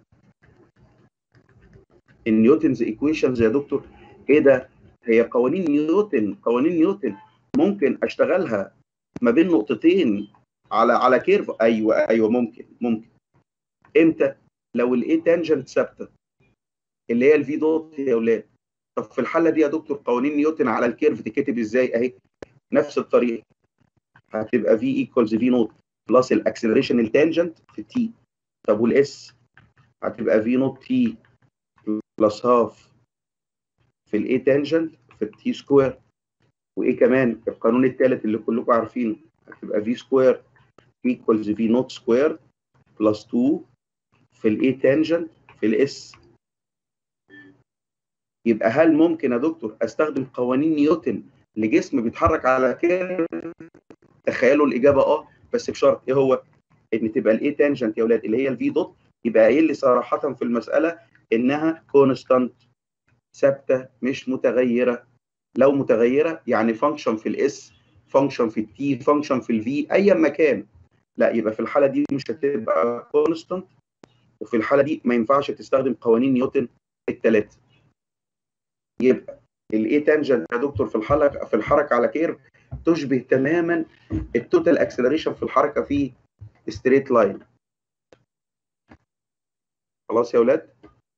النيوتنز equations يا دكتور ايه ده هي قوانين نيوتن قوانين نيوتن ممكن اشتغلها ما بين نقطتين على على كيرف ايوه ايوه ممكن ممكن امتى لو الاي تانجنت ثابته اللي هي الفي دوت يا اولاد طب في الحاله دي يا دكتور قوانين نيوتن على الكيرف تتكتب ازاي اهي نفس الطريقه هتبقى في ايكوالز في نوت بلس الاكسلريشن التانجنت في تي طب والاس هتبقى في نوت تي بلس هاف في الاي تانجنت في التي سكوير وايه كمان القانون الثالث اللي كلكم عارفينه هتبقى في سكوير ايكوالز في نوت سكوير بلس 2 في الاي تانجنت في الاس يبقى هل ممكن يا دكتور استخدم قوانين نيوتن لجسم بيتحرك على كيرف تخيلوا الاجابه اه بس بشرط ايه هو ان تبقى الاي تانجنت يا اولاد اللي هي الفي دوت يبقى قايل لي صراحه في المساله انها كونستانت ثابته مش متغيره لو متغيره يعني فانكشن في الاس فانكشن في التي فانكشن في الفي ايا ما كان لا يبقى في الحاله دي مش هتبقى كونستانت وفي الحاله دي ما ينفعش تستخدم قوانين نيوتن الثلاثه يبقى الاي تانجنت يا دكتور في الحركه في الحركه على كيرف تشبه تماما التوتال اكسلريشن في الحركه في ستريت لاين خلاص يا اولاد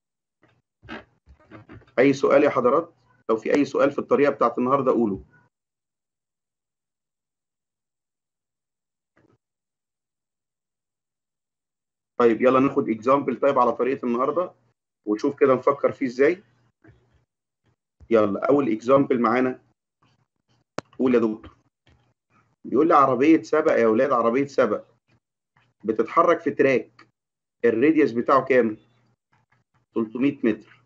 اي سؤال يا حضرات لو في اي سؤال في الطريقه بتاعت النهارده قولوا طيب يلا ناخد اكزامبل طيب على طريقه النهارده ونشوف كده نفكر فيه ازاي يلا اول اكزامبل معانا قول يا دكتور بيقول لي عربيه سبق يا اولاد عربيه سبق بتتحرك في تراك الراديوس بتاعه كام 300 متر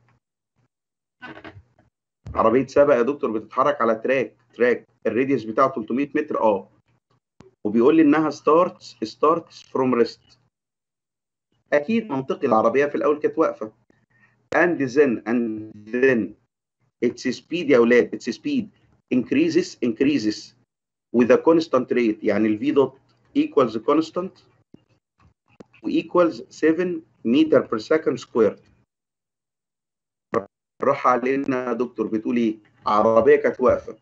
عربيه سبق يا دكتور بتتحرك على تراك تراك الراديوس بتاعه 300 متر اه وبيقول لي انها ستارتس ستارتس فروم ريست اكيد منطقي العربيه في الاول كانت واقفه and then and then its speed يا اولاد its speed increases increases with a constant rate يعني ال v dot equals constant و equals 7 meter per second squared راح علينا يا دكتور بتقول ايه عربيه كانت واقفه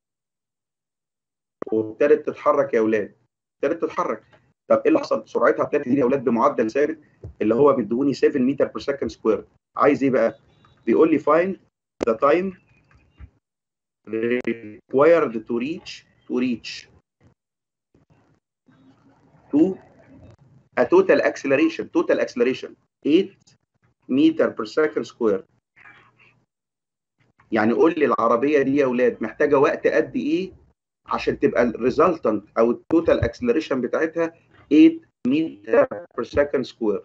وابتدت تتحرك يا اولاد ابتدت تتحرك طب ايه اللي حصل سرعتها ابتدت تزيد يا اولاد بمعدل ثابت اللي هو بيدوني 7 متر بير سكند سكوير عايز ايه بقى بيقول لي find the time required to reach to reach to a total acceleration total acceleration 8 meter per second square يعني قول لي العربيه دي يا اولاد محتاجه وقت قد ايه عشان تبقى الريزلتنت او التوتال اكسلريشن بتاعتها 8 متر per second square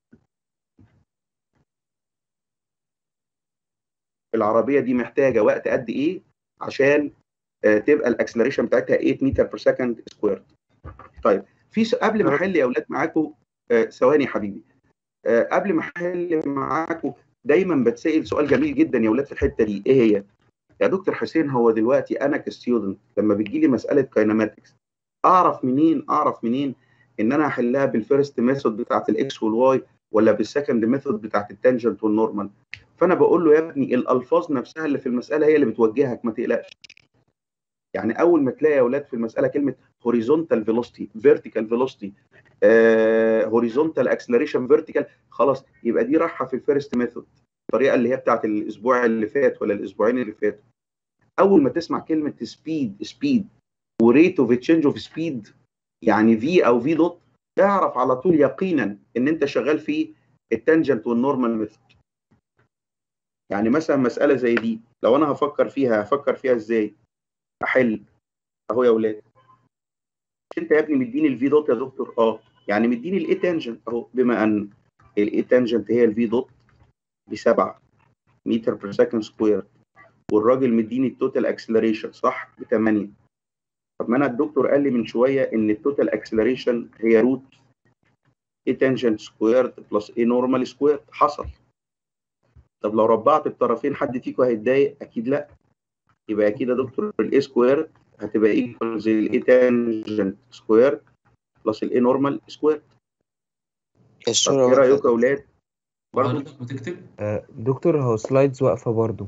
العربيه دي محتاجه وقت قد ايه عشان آه، تبقى الاكسلريشن بتاعتها 8 متر per second square طيب في س- قبل ما احل يا اولاد معاكم آه، ثواني يا حبيبي آه، قبل ما احل معاكم دايما بتسال سؤال جميل جدا يا اولاد في الحته دي ايه هي يا دكتور حسين هو دلوقتي انا كستودنت لما بتجي لي مساله كايناماتكس اعرف منين اعرف منين ان انا احلها بالفيرست ميثود بتاعت الاكس والواي ولا بالسكند ميثود بتاعت التانجنت والنورمال فانا بقول له يا ابني الالفاظ نفسها اللي في المساله هي اللي بتوجهك ما تقلقش يعني اول ما تلاقي يا اولاد في المساله كلمه هوريزونتال فيلوسيتي فيرتيكال فيلوسيتي هوريزونتال اكسلريشن فيرتيكال خلاص يبقى دي رايحه في الفيرست ميثود الطريقه اللي هي بتاعت الاسبوع اللي فات ولا الاسبوعين اللي فاتوا اول ما تسمع كلمه سبيد سبيد وريت اوف تشينج اوف سبيد يعني في او في دوت اعرف على طول يقينا ان انت شغال في التانجنت والنورمال ميثود يعني مثلا مساله زي دي لو انا هفكر فيها هفكر فيها ازاي احل اهو يا اولاد انت يا ابني مديني الفي دوت يا دكتور اه يعني مديني الاي تانجنت اهو بما ان الاي تانجنت هي الفي دوت ب 7 متر بير سكند سكوير والراجل مديني التوتال اكسلريشن صح ب 8 طب ما انا الدكتور قال لي من شويه ان التوتال اكسلريشن هي روت اي تانجنت سكويرد بلس اي نورمال سكويرد حصل طب لو ربعت الطرفين حد فيكم هيتضايق اكيد لا يبقى اكيد يا دكتور الاي سكوير هتبقى ايكوالز الاي تانجنت سكوير بلس الاي نورمال سكوير طب الصورة ايه رايكم يا واضحة اولاد برضه وحضرتك بتكتب آه، دكتور هو سلايدز واقفة برضو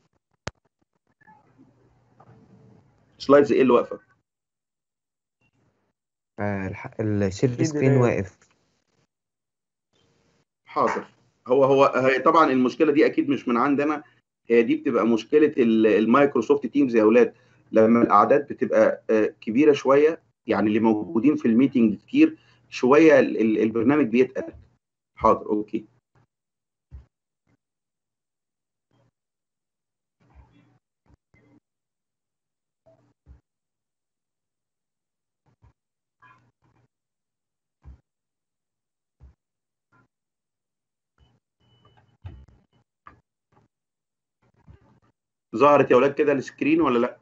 سلايدز ايه اللي واقفه آه، الح- الشير في سكرين delay. واقف حاضر هو هو هي طبعا المشكله دي اكيد مش من عندنا هي دي بتبقى مشكله ال- المايكروسوفت تيمز يا اولاد لما الاعداد بتبقى آه، كبيره شويه يعني اللي موجودين في الميتنج كتير شويه ال- ال- البرنامج بيتقل حاضر اوكي ظهرت يا اولاد كده السكرين ولا لا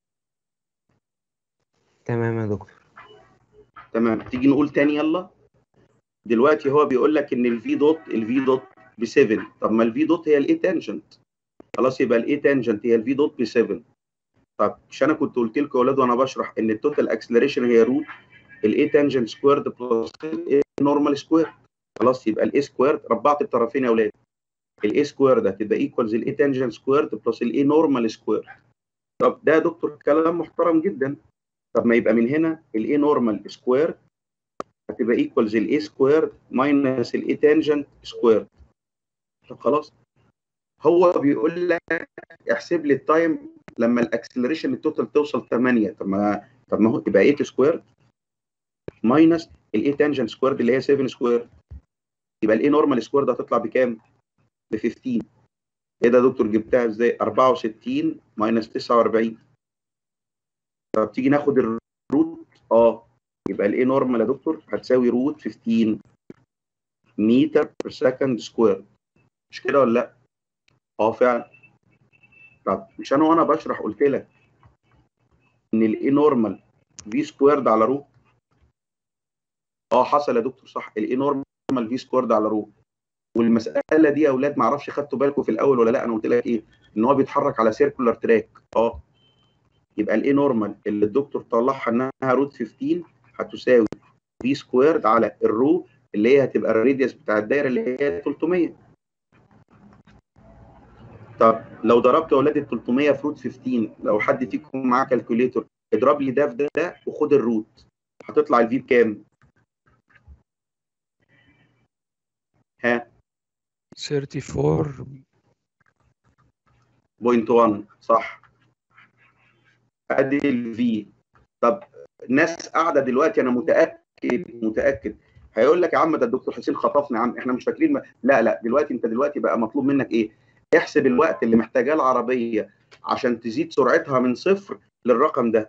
تمام يا دكتور تمام تيجي نقول تاني يلا دلوقتي هو بيقول لك ان الفي دوت الفي دوت ب 7 طب ما الفي دوت هي الاي تانجنت خلاص يبقى الاي تانجنت هي الفي دوت ب 7 طب مش انا كنت قلت لكم يا اولاد وانا بشرح ان التوتال اكسلريشن هي روت الاي تانجنت سكويرد بلس الاي نورمال سكوير خلاص يبقى الاي سكويرد ربعت الطرفين يا اولاد الاي سكوير ده تبقى ايكوالز الاي تانجنت سكويرد بلس الاي نورمال سكوير طب ده يا دكتور كلام محترم جدا طب ما يبقى من هنا الاي نورمال سكوير هتبقى ايكوالز الاي سكوير ماينس الاي تانجنت سكوير طب خلاص هو بيقول لك احسب لي التايم لما الاكسلريشن التوتال توصل 8 طب ما طب ما هو يبقى 8 سكوير ماينس الاي تانجنت سكوير اللي هي 7 سكوير يبقى الاي نورمال سكوير ده هتطلع بكام؟ ب 15 ايه ده يا دكتور جبتها ازاي؟ 64 ماينس 49 طب تيجي ناخد الروت اه يبقى الاي نورمال يا دكتور هتساوي روت 15 متر بير سكند سكوير مش كده ولا لا؟ اه فعلا طب مش انا وانا بشرح قلت لك ان الاي نورمال في سكويرد على روت اه حصل يا دكتور صح الاي نورمال في سكويرد على روت والمساله دي يا اولاد ما اعرفش خدتوا بالكم في الاول ولا لا انا قلت لك ايه ان هو بيتحرك على سيركولار تراك اه يبقى الاي نورمال اللي الدكتور طلعها انها روت 15 هتساوي في سكويرد على الرو اللي هي هتبقى الراديوس بتاع الدايره اللي هي 300 طب لو ضربت يا اولاد ال 300 في روت 15 لو حد فيكم معاه كالكوليتور اضرب لي ده في ده وخد الروت هتطلع الفي بكام؟ ها 34 بوينت 1 صح ادي الفي طب ناس قاعده دلوقتي انا متاكد متاكد هيقول لك يا عم ده الدكتور حسين خطفنا يا عم احنا مش فاكرين ما... لا لا دلوقتي انت دلوقتي بقى مطلوب منك ايه احسب الوقت اللي محتاجاه العربيه عشان تزيد سرعتها من صفر للرقم ده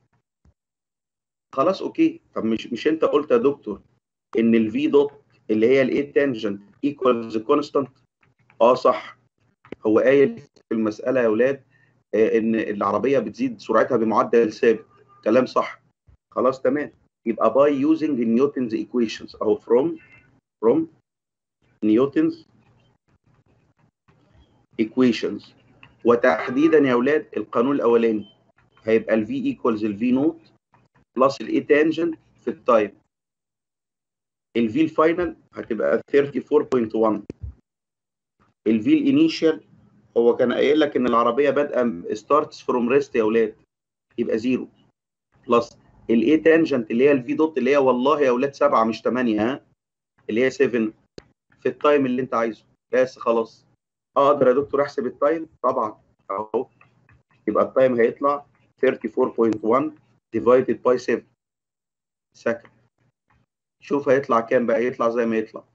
خلاص اوكي طب مش مش انت قلت يا دكتور ان الفي دوت اللي هي الاي تانجنت ايكوالز كونستانت اه صح هو قايل في المساله يا اولاد آه، ان العربيه بتزيد سرعتها بمعدل ثابت كلام صح خلاص تمام يبقى باي يوزنج نيوتنز ايكويشنز او فروم فروم نيوتنز ايكويشنز وتحديدا يا اولاد القانون الاولاني هيبقى الفي ايكوالز الفي نوت بلس الاي تانجنت في التايم الفي الفاينل هتبقى 34.1 الفي الانيشال هو كان قايل لك ان العربيه بادئه ستارتس فروم ريست يا اولاد يبقى زيرو بلس الاي تانجنت اللي هي الفي دوت اللي هي والله يا اولاد سبعه مش ثمانيه ها اللي هي 7 في التايم اللي انت عايزه بس خلاص اقدر يا دكتور احسب التايم طبعا اهو يبقى التايم هيطلع 34.1 divided by 7 سكند شوف هيطلع كام بقى يطلع زي ما يطلع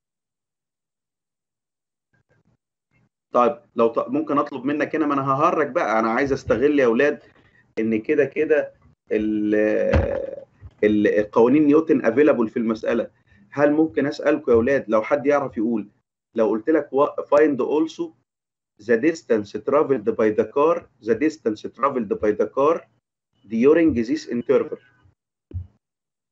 طيب لو ط... ممكن اطلب منك هنا ما انا ههرج بقى انا عايز استغل يا اولاد ان كده كده ال... ال... القوانين نيوتن افيلابل في المساله هل ممكن اسالكم يا اولاد لو حد يعرف يقول لو قلت لك find also the distance traveled by the car the distance traveled by the car during this interval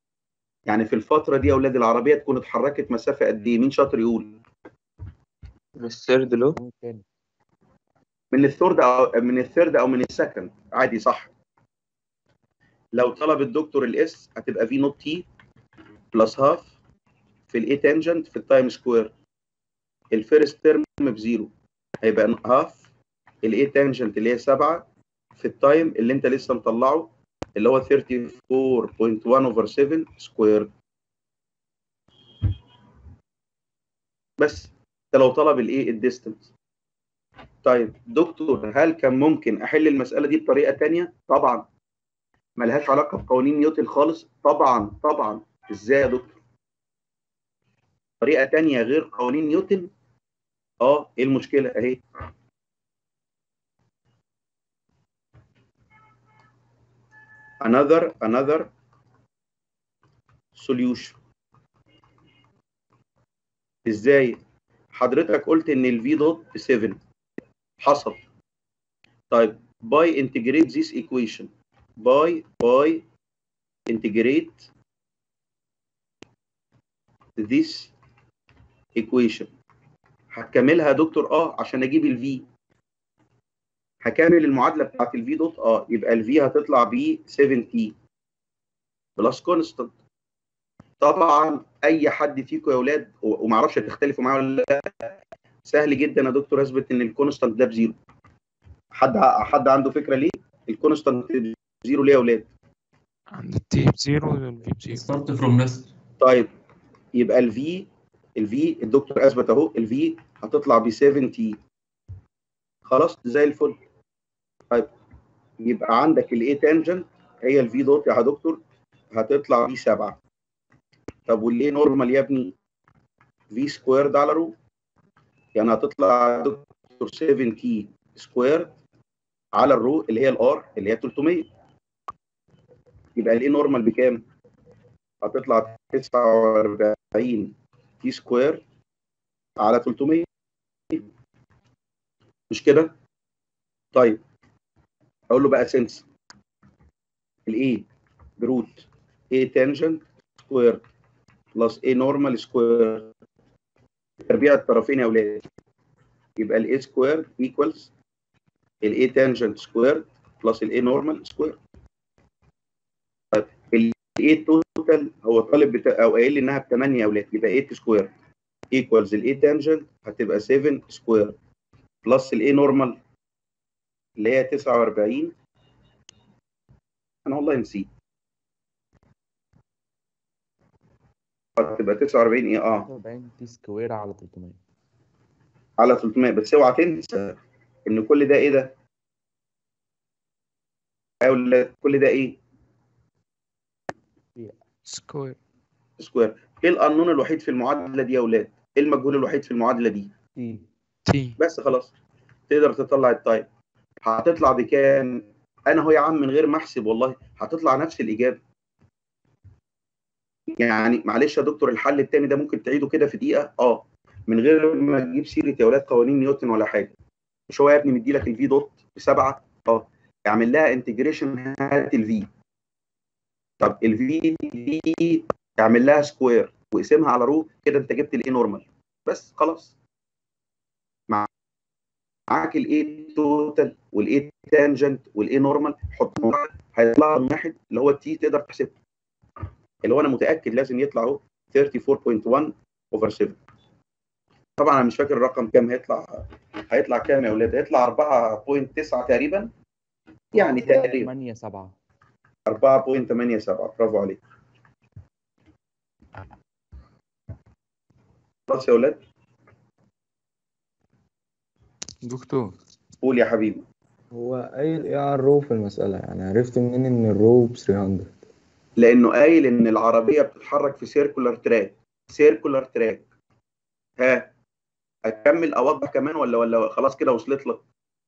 يعني في الفترة دي يا أولاد العربية تكون اتحركت مسافة قد إيه؟ مين شاطر يقول؟ من الثيرد لو تاني من الثيرد او من الثيرد او من السكند عادي صح لو طلب الدكتور الاس هتبقى في نوت تي بلس هاف في الاي تانجنت في التايم سكوير الفيرست ترم بزيرو هيبقى هاف الاي تانجنت اللي هي 7 في التايم اللي انت لسه مطلعه اللي هو 34.1 اوفر 7 سكوير بس ده لو طلب الايه الديستنس طيب دكتور هل كان ممكن احل المساله دي بطريقه تانية طبعا ملهاش علاقه بقوانين نيوتن خالص طبعا طبعا ازاي يا دكتور طريقه تانية غير قوانين نيوتن اه ايه المشكله اهي another another solution ازاي حضرتك قلت ان الفي دوت 7 حصل طيب by integrate this equation by by integrate this equation هكملها يا دكتور اه عشان اجيب الفي هكمل المعادله بتاعت الفي دوت اه يبقى الفي هتطلع ب 7 تي بلس كونستانت طبعا اي حد فيكم يا اولاد و- ومعرفش هتختلفوا معايا ولا لا سهل جدا يا دكتور اثبت ان الكونستانت ده بزيرو حد ع- حد عنده فكره ليه الكونستانت بزيرو ليه يا اولاد عند التي بزيرو والفي بزيرو ستارت فروم نست طيب يبقى الفي الفي الدكتور اثبت اهو الفي هتطلع ب 7 تي خلاص زي الفل طيب يبقى عندك الاي تانجنت هي الفي دوت يا دكتور هتطلع ب 7 طب والايه نورمال يا ابني في سكويرد على رو يعني هتطلع يا دكتور 7 تي سكويرد على الرو اللي هي الار اللي هي 300 يبقى الايه نورمال بكام؟ هتطلع 49 تي سكوير على 300 مش كده؟ طيب اقول له بقى سنس الاي بروت اي تانجنت سكوير بلس اي نورمال سكوير تربيع الطرفين يا اولاد يبقى الاي سكوير ايكوالز الاي تانجنت سكوير بلس الاي نورمال سكوير طيب الاي توتال هو طالب بتا... او قايل لي انها ب 8 يا اولاد يبقى 8 سكوير ايكوالز الاي تانجنت هتبقى 7 سكوير بلس الاي نورمال اللي هي 49 انا والله نسيت هتبقى 49 ايه اه 40 تي سكوير على 300 على 300 بس اوعى تنسى ان كل ده ايه ده؟ أولاد كل ده ايه؟ سكوير سكوير ايه القانون الوحيد في المعادله دي يا اولاد؟ ايه المجهول الوحيد في المعادله دي؟ تي تي بس خلاص تقدر تطلع التايم هتطلع بكام؟ انا هو يا عم من غير ما احسب والله هتطلع نفس الاجابه يعني معلش يا دكتور الحل التاني ده ممكن تعيده كده في دقيقه اه من غير ما تجيب سيره يا اولاد قوانين نيوتن ولا حاجه مش هو يا ابني مديلك الفي دوت بسبعه اه اعمل لها انتجريشن هات الفي طب الفي دي اعمل لها سكوير واقسمها على رو كده انت جبت الاي نورمال بس خلاص معاك الاي توتال والاي تانجنت والاي نورمال حطهم هيطلع لك واحد اللي هو التي تقدر تحسبه اللي هو انا متاكد لازم يطلع اهو 34.1 اوفر 7 طبعا انا مش فاكر الرقم كام هيطلع هيطلع كام يا اولاد هيطلع 4.9 تقريبا يعني تقريبا 8 7 4.87 برافو عليك خلاص يا اولاد دكتور قول يا حبيبي هو قايل ايه على الرو في المسألة يعني عرفت منين ان الرو ب 300 لانه قايل ان العربيه بتتحرك في سيركولار تراك سيركولار تراك ها اكمل اوضح كمان ولا ولا خلاص كده وصلت لك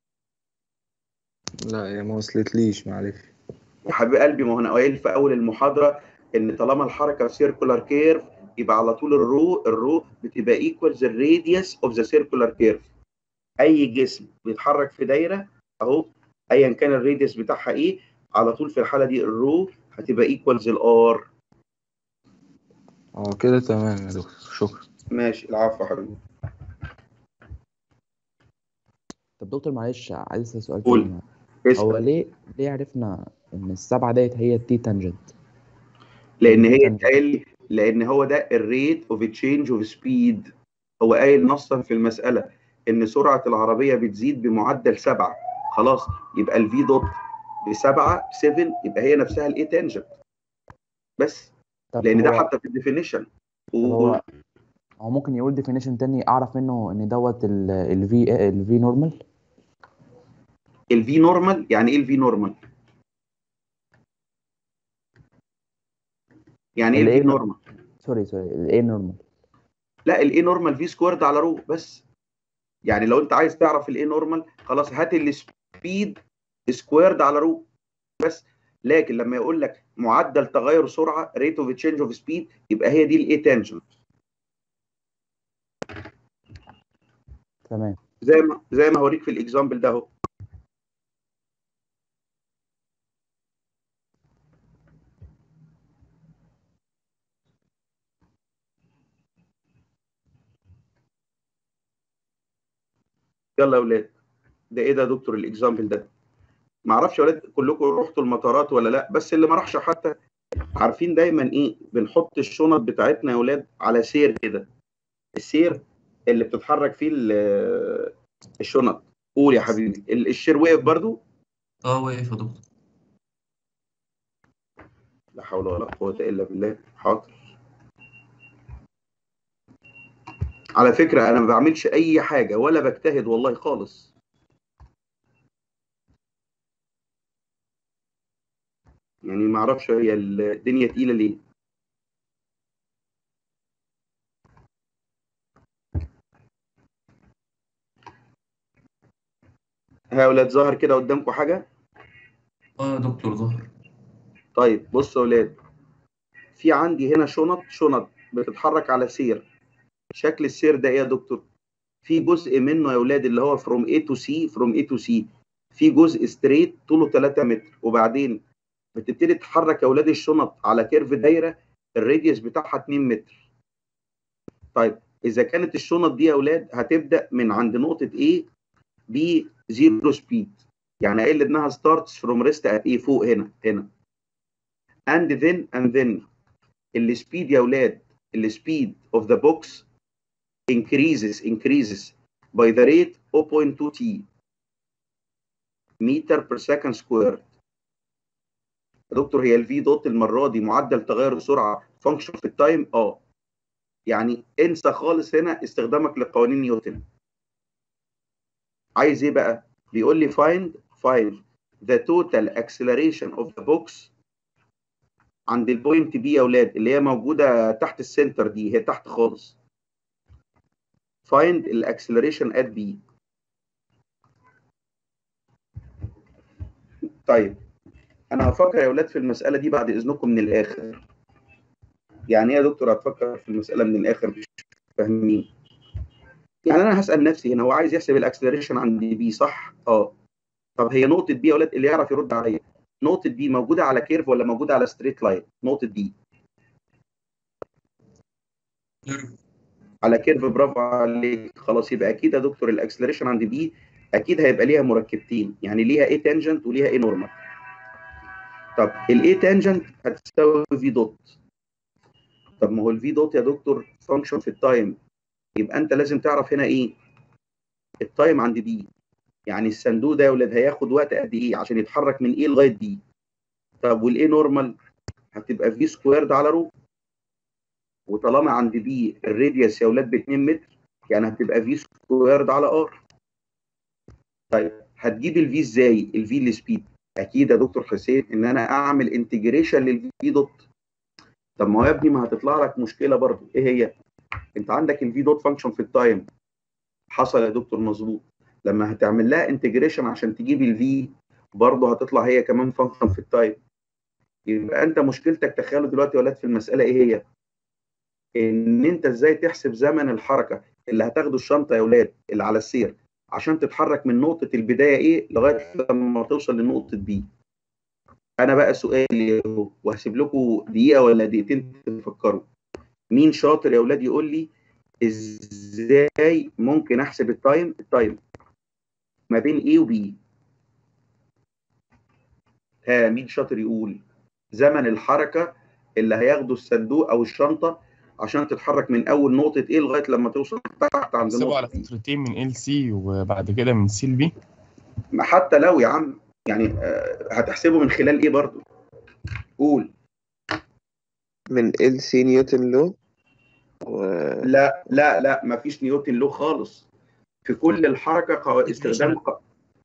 لا هي ما وصلتليش معلش يا حبيب قلبي ما هو انا قايل في اول المحاضره ان طالما الحركه في سيركولار كيرف يبقى على طول الرو الرو بتبقى ايكوالز الراديوس اوف ذا سيركولار كيرف اي جسم بيتحرك في دايره اهو ايا كان الراديوس بتاعها ايه على طول في الحاله دي الرو هتبقى ايكوالز الار اه كده تمام يا دكتور شكرا ماشي العفو يا حبيبي طب دكتور معلش عايز اسال سؤال قول. تاني اسال هو ليه ليه عرفنا ان السبعه ديت هي التي تانجنت لان هي تانجنت. قايل لان هو ده الريت اوف تشينج اوف سبيد هو قايل نصا في المساله ان سرعه العربيه بتزيد بمعدل سبعه خلاص يبقى الفي دوت بسبعه 7 يبقى هي نفسها الاي تانجنت بس طب لان ده هو حتى في الديفينيشن طب هو هو ممكن يقول ديفينيشن تاني اعرف منه ان دوت الفي الفي نورمال الفي نورمال يعني ايه الفي نورمال؟ يعني ايه ال الفي A نورمال؟ سوري سوري الاي نورمال لا الاي نورمال في سكويرد على رو بس يعني لو انت عايز تعرف الاي نورمال خلاص هات السبيد سكويرد على رو بس لكن لما يقول لك معدل تغير سرعه ريت اوف تشينج اوف سبيد يبقى هي دي الاي تانجنت تمام زي ما زي ما هوريك في الاكزامبل ده اهو يلا يا اولاد ده ايه ده يا دكتور الاكزامبل ده ما اعرفش يا اولاد كلكم رحتوا المطارات ولا لا بس اللي ما راحش حتى عارفين دايما ايه بنحط الشنط بتاعتنا يا اولاد على سير كده السير اللي بتتحرك فيه ال- الشنط قول يا حبيبي ال- الشير وقف برضو اه واقف يا دكتور لا حول ولا قوة إلا بالله حاضر على فكرة أنا ما بعملش أي حاجة ولا بجتهد والله خالص يعني ما أعرفش هي الدنيا تقيلة ليه ها يا أولاد ظهر كده قدامكم حاجة اه يا دكتور ظهر طيب بصوا يا ولاد في عندي هنا شنط شنط بتتحرك على سير شكل السير ده ايه يا دكتور في جزء منه يا ولاد اللي هو from A to C from A to C في جزء ستريت طوله 3 متر وبعدين بتبتدي تتحرك يا ولاد الشنط على كيرف دايره الراديوس بتاعها 2 متر طيب اذا كانت الشنط دي يا ولاد هتبدا من عند نقطه A ب زيرو سبيد يعني قايل انها starts from rest at A فوق هنا هنا and then and then السبيد يا ولاد السبيد of the box increases increases by the rate 0.2 t meter per second squared يا دكتور هي الفي دوت المره دي معدل تغير السرعه فانكشن في التايم اه يعني انسى خالص هنا استخدامك لقوانين نيوتن عايز ايه بقى بيقول لي find find the total acceleration of the box عند البوينت بي يا اولاد اللي هي موجوده تحت السنتر دي هي تحت خالص find الاكسلريشن at B طيب انا هفكر يا اولاد في المساله دي بعد اذنكم من الاخر يعني ايه يا دكتور هتفكر في المساله من الاخر مش فاهمين يعني انا هسال نفسي هنا هو عايز يحسب الاكسلريشن عند بي صح اه طب هي نقطه بي يا اولاد اللي يعرف يرد عليا نقطه بي موجوده على كيرف ولا موجوده على ستريت لاين نقطه بي على كيرف برافو عليك خلاص يبقى اكيد يا دكتور الاكسلريشن عند بي اكيد هيبقى ليها مركبتين يعني ليها ايه تانجنت وليها ايه نورمال طب الاي تانجنت هتساوي في دوت طب ما هو الفي دوت يا دكتور فانكشن في التايم يبقى انت لازم تعرف هنا ايه التايم عند بي يعني الصندوق ده يا ولاد هياخد وقت قد ايه عشان يتحرك من ايه لغايه بي طب والايه نورمال هتبقى في سكويرد على رو وطالما عند بي الراديوس يا ولاد ب 2 متر يعني هتبقى في سكويرد على ار طيب هتجيب الفي ازاي الفي السبيد اكيد يا دكتور حسين ان انا اعمل انتجريشن للفي دوت طب ما هو يا ابني ما هتطلع لك مشكله برضو ايه هي انت عندك الفي دوت فانكشن في التايم حصل يا دكتور مظبوط لما هتعمل لها انتجريشن عشان تجيب الفي برضه هتطلع هي كمان فانكشن في التايم يبقى انت مشكلتك تخيلوا دلوقتي يا ولاد في المساله ايه هي ان انت ازاي تحسب زمن الحركه اللي هتاخده الشنطه يا ولاد اللي على السير عشان تتحرك من نقطه البدايه ايه لغايه لما توصل لنقطه بي انا بقى سؤالي اهو وهسيب لكم دقيقه ولا دقيقتين تفكروا مين شاطر يا ولاد يقول لي ازاي ممكن احسب التايم التايم ما بين A و B ها مين شاطر يقول زمن الحركة اللي هياخده الصندوق أو الشنطة عشان تتحرك من أول نقطة A لغاية لما توصل تحت عند نحسبه على نقطة B فترتين من ال سي وبعد كده من سي لبي ما حتى لو يا عم يعني آه، هتحسبه من خلال إيه برضو قول من ال سي نيوتن لو و لا لا لا مفيش نيوتن لو خالص في كل الحركة قو- استخدام ق-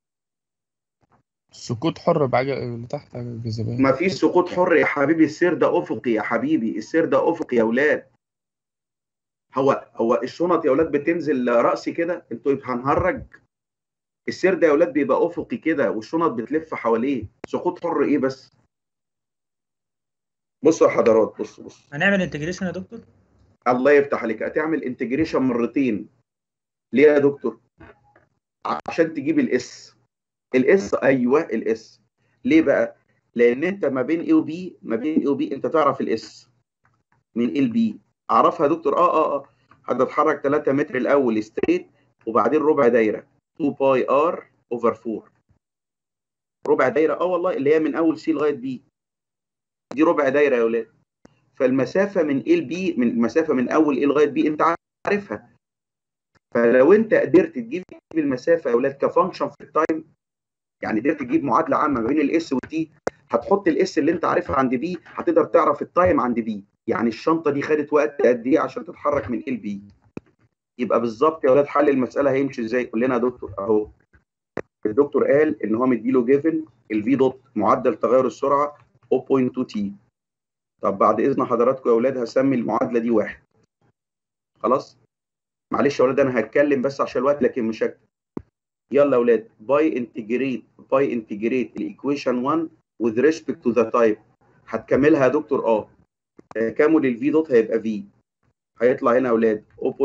سقوط حر بعجل اللي تحت عجل الجاذبية مفيش سقوط حر يا حبيبي السير ده أفقي يا حبيبي السير ده أفقي يا أولاد هو هو الشنط يا أولاد بتنزل رأسي كده انتوا يبقى هنهرج السير ده يا أولاد بيبقى أفقي كده والشنط بتلف حواليه سقوط حر إيه بس بصوا يا حضرات بص بص هنعمل انتجريشن يا دكتور الله يفتح عليك هتعمل انتجريشن مرتين ليه يا دكتور عشان تجيب الاس الاس ايوه الاس ليه بقى لان انت ما بين اي وبي ما بين اي وبي انت تعرف الاس من ال بي اعرفها يا دكتور اه اه اه هتتحرك 3 متر الاول ستريت وبعدين ربع دايره 2 باي ار اوفر 4 ربع دايره اه والله اللي هي من اول سي لغايه بي دي ربع دايره يا اولاد فالمسافه من ال بي من المسافه من اول ايه لغايه بي انت عارفها فلو انت قدرت تجيب المسافه يا اولاد كفانكشن في التايم يعني قدرت تجيب معادله عامه ما بين الاس والتي هتحط الاس اللي انت عارفها عند بي هتقدر تعرف التايم عند بي يعني الشنطه دي خدت وقت قد ايه عشان تتحرك من ال بي يبقى بالظبط يا اولاد حل المساله هيمشي ازاي قول لنا يا دكتور اهو الدكتور قال ان هو مديله جيفن الفي دوت معدل تغير السرعه 0.2 تي طب بعد اذن حضراتكم يا اولاد هسمي المعادله دي واحد خلاص معلش يا اولاد انا هتكلم بس عشان الوقت لكن مش هكتب يلا يا اولاد باي انتجريت باي انتجريت الايكويشن 1 with respect to the type هتكملها يا دكتور اه تكامل الفي دوت هيبقى في هيطلع هنا يا اولاد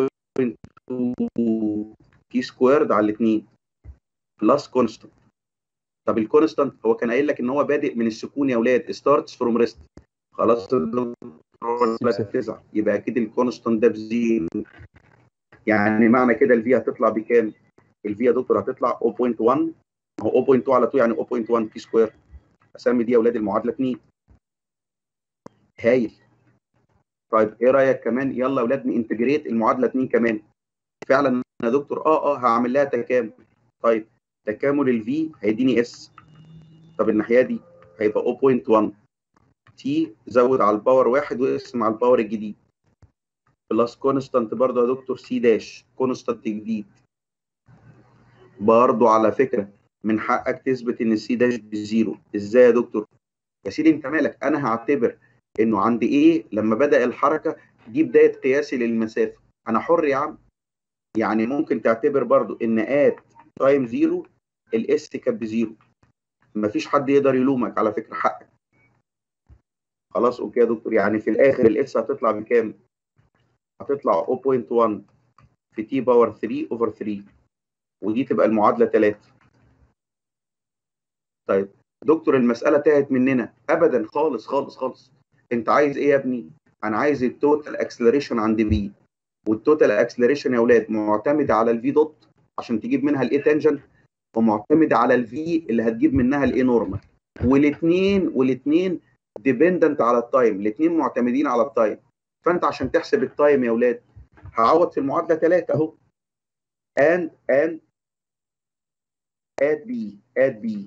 0.2 تي سكويرد على الاثنين بلس كونستانت طب الكونستانت هو كان قايل لك ان هو بادئ من السكون يا اولاد ستارتس فروم ريست خلاص تسعة يبقى اكيد الكونستانت ده بزيرو يعني معنى كده الفي هتطلع بكام؟ الفي يا دكتور هتطلع 0.1 هو 0.2 على 2 يعني 0.1 تي سكوير اسمي دي يا اولاد المعادله 2 هايل طيب ايه رايك كمان يلا يا اولاد ننتجريت المعادله 2 كمان فعلا يا دكتور اه اه هعمل لها تكامل طيب تكامل الفي هيديني اس طب الناحيه دي هيبقى 0.1 تي زود على الباور واحد واقسم على الباور الجديد بلس كونستانت برضه يا دكتور سي داش كونستانت جديد برضه على فكره من حقك تثبت ان السي داش بزيرو ازاي يا دكتور يا سيدي انت مالك انا هعتبر انه عند ايه لما بدا الحركه دي بدايه قياسي للمسافه انا حر يا عم يعني ممكن تعتبر برضو ان ات تايم زيرو الاس كانت بزيرو مفيش حد يقدر يلومك على فكره حقك خلاص اوكي يا دكتور يعني في الاخر الاس هتطلع بكام هتطلع 0.1 في تي باور 3 اوفر 3 ودي تبقى المعادله 3 طيب دكتور المساله تاهت مننا ابدا خالص خالص خالص انت عايز ايه يا ابني انا عايز التوتال اكسلريشن عند بي والتوتال اكسلريشن يا اولاد معتمده على الفي دوت عشان تجيب منها الاي تانجنت ومعتمده على الفي اللي هتجيب منها الاي نورمال والاثنين والاثنين ديبندنت على التايم الاثنين معتمدين على التايم فانت عشان تحسب التايم يا اولاد هعوض في المعادله 3 اهو and and add b add b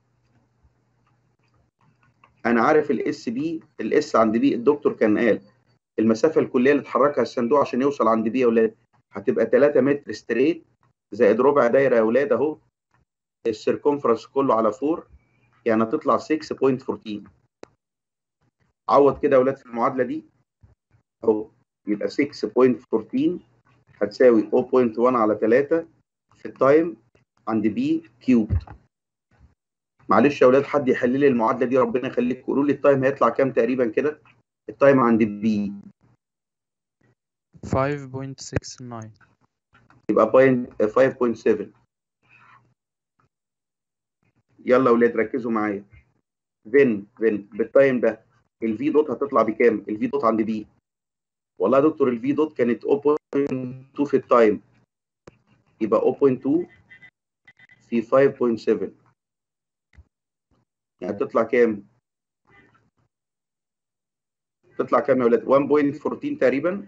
انا عارف الاس بي الاس عند بي الدكتور كان قال المسافه الكليه اللي اتحركها الصندوق عشان يوصل عند بي يا اولاد هتبقى 3 متر ستريت زائد ربع دايره يا اولاد اهو السيركونفرنس كله على 4 يعني هتطلع 6.14 عوض كده يا اولاد في المعادله دي اهو يبقى 6.14 هتساوي 0.1 على 3 في التايم عند بي كيوب معلش يا اولاد حد يحل لي المعادله دي ربنا يخليك قولوا لي التايم هيطلع كام تقريبا كده التايم عند بي 5.69 يبقى بوينت 5.7 يلا يا اولاد ركزوا معايا فين فين بالتايم ده الفي دوت هتطلع بكام الفي دوت عند بي والله يا دكتور الفي دوت كانت 0.2 في التايم يبقى 0.2 في 5.7 يعني تطلع كام؟ تطلع كام يا ولاد 1.14 تقريبا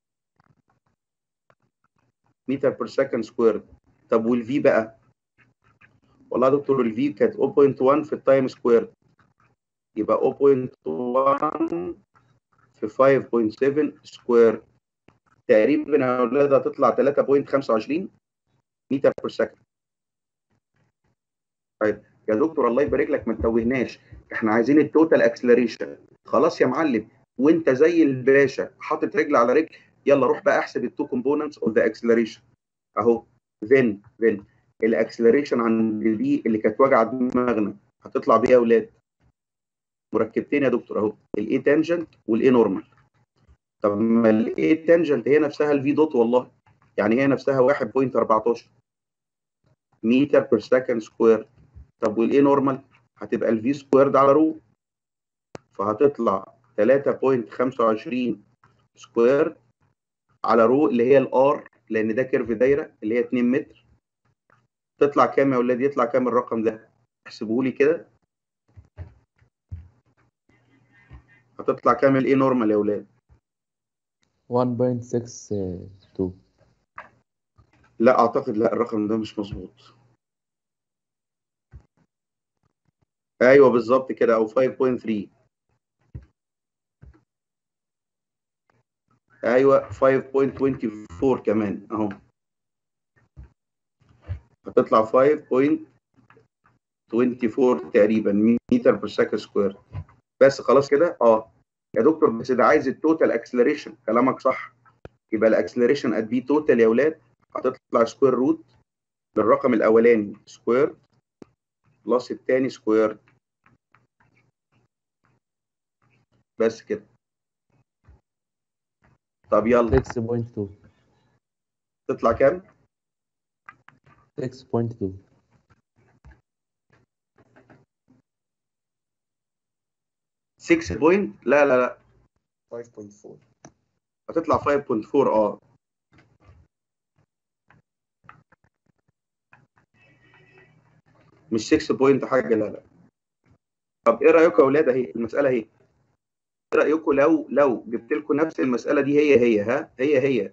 متر بير سكند سكوير طب والفي بقى والله يا دكتور الفي كانت 0.1 في التايم سكوير يبقى 0.1 في 5.7 سكوير تقريبا يا اولاد هتطلع 3.25 متر بير سكند طيب يا دكتور الله يبارك لك ما تتوهناش احنا عايزين التوتال اكسلريشن خلاص يا معلم وانت زي الباشا حاطط رجل على رجل يلا روح بقى احسب التو كومبوننتس اوف ذا اكسلريشن اهو فين فين الاكسلريشن عند دي اللي كانت واجعه دماغنا هتطلع بيها يا اولاد مركبتين يا دكتور اهو الاي تانجنت والاي نورمال طب ما الاي تانجنت هي نفسها الفي دوت والله يعني هي نفسها 1.14 متر بير سكند سكوير طب والاي نورمال هتبقى الفي سكويرد على رو فهتطلع 3.25 سكوير على رو اللي هي الار لان ده كيرف دايره اللي هي 2 متر تطلع كام يا اولاد يطلع كام الرقم ده احسبوه لي كده هتطلع كام الايه نورمال يا اولاد 1.62 لا اعتقد لا الرقم ده مش مظبوط ايوه بالظبط كده او 5.3 ايوه 5.24 كمان اهو هتطلع 5.24 تقريبا متر بير سكند سكوير بس خلاص كده اه يا دكتور بس ده عايز التوتال اكسلريشن كلامك صح يبقى الاكسلريشن قد بي توتال يا اولاد هتطلع سكوير روت للرقم الاولاني سكوير بلس الثاني سكوير بس كده طب يلا 6.2 تطلع كام 6.2 6 بوينت لا لا لا 5.4 هتطلع 5.4 اه مش 6 بوينت حاجه لا لا طب ايه رايكم يا اولاد اهي المساله اهي ايه رايكم لو لو جبت لكم نفس المساله دي هي هي ها هي هي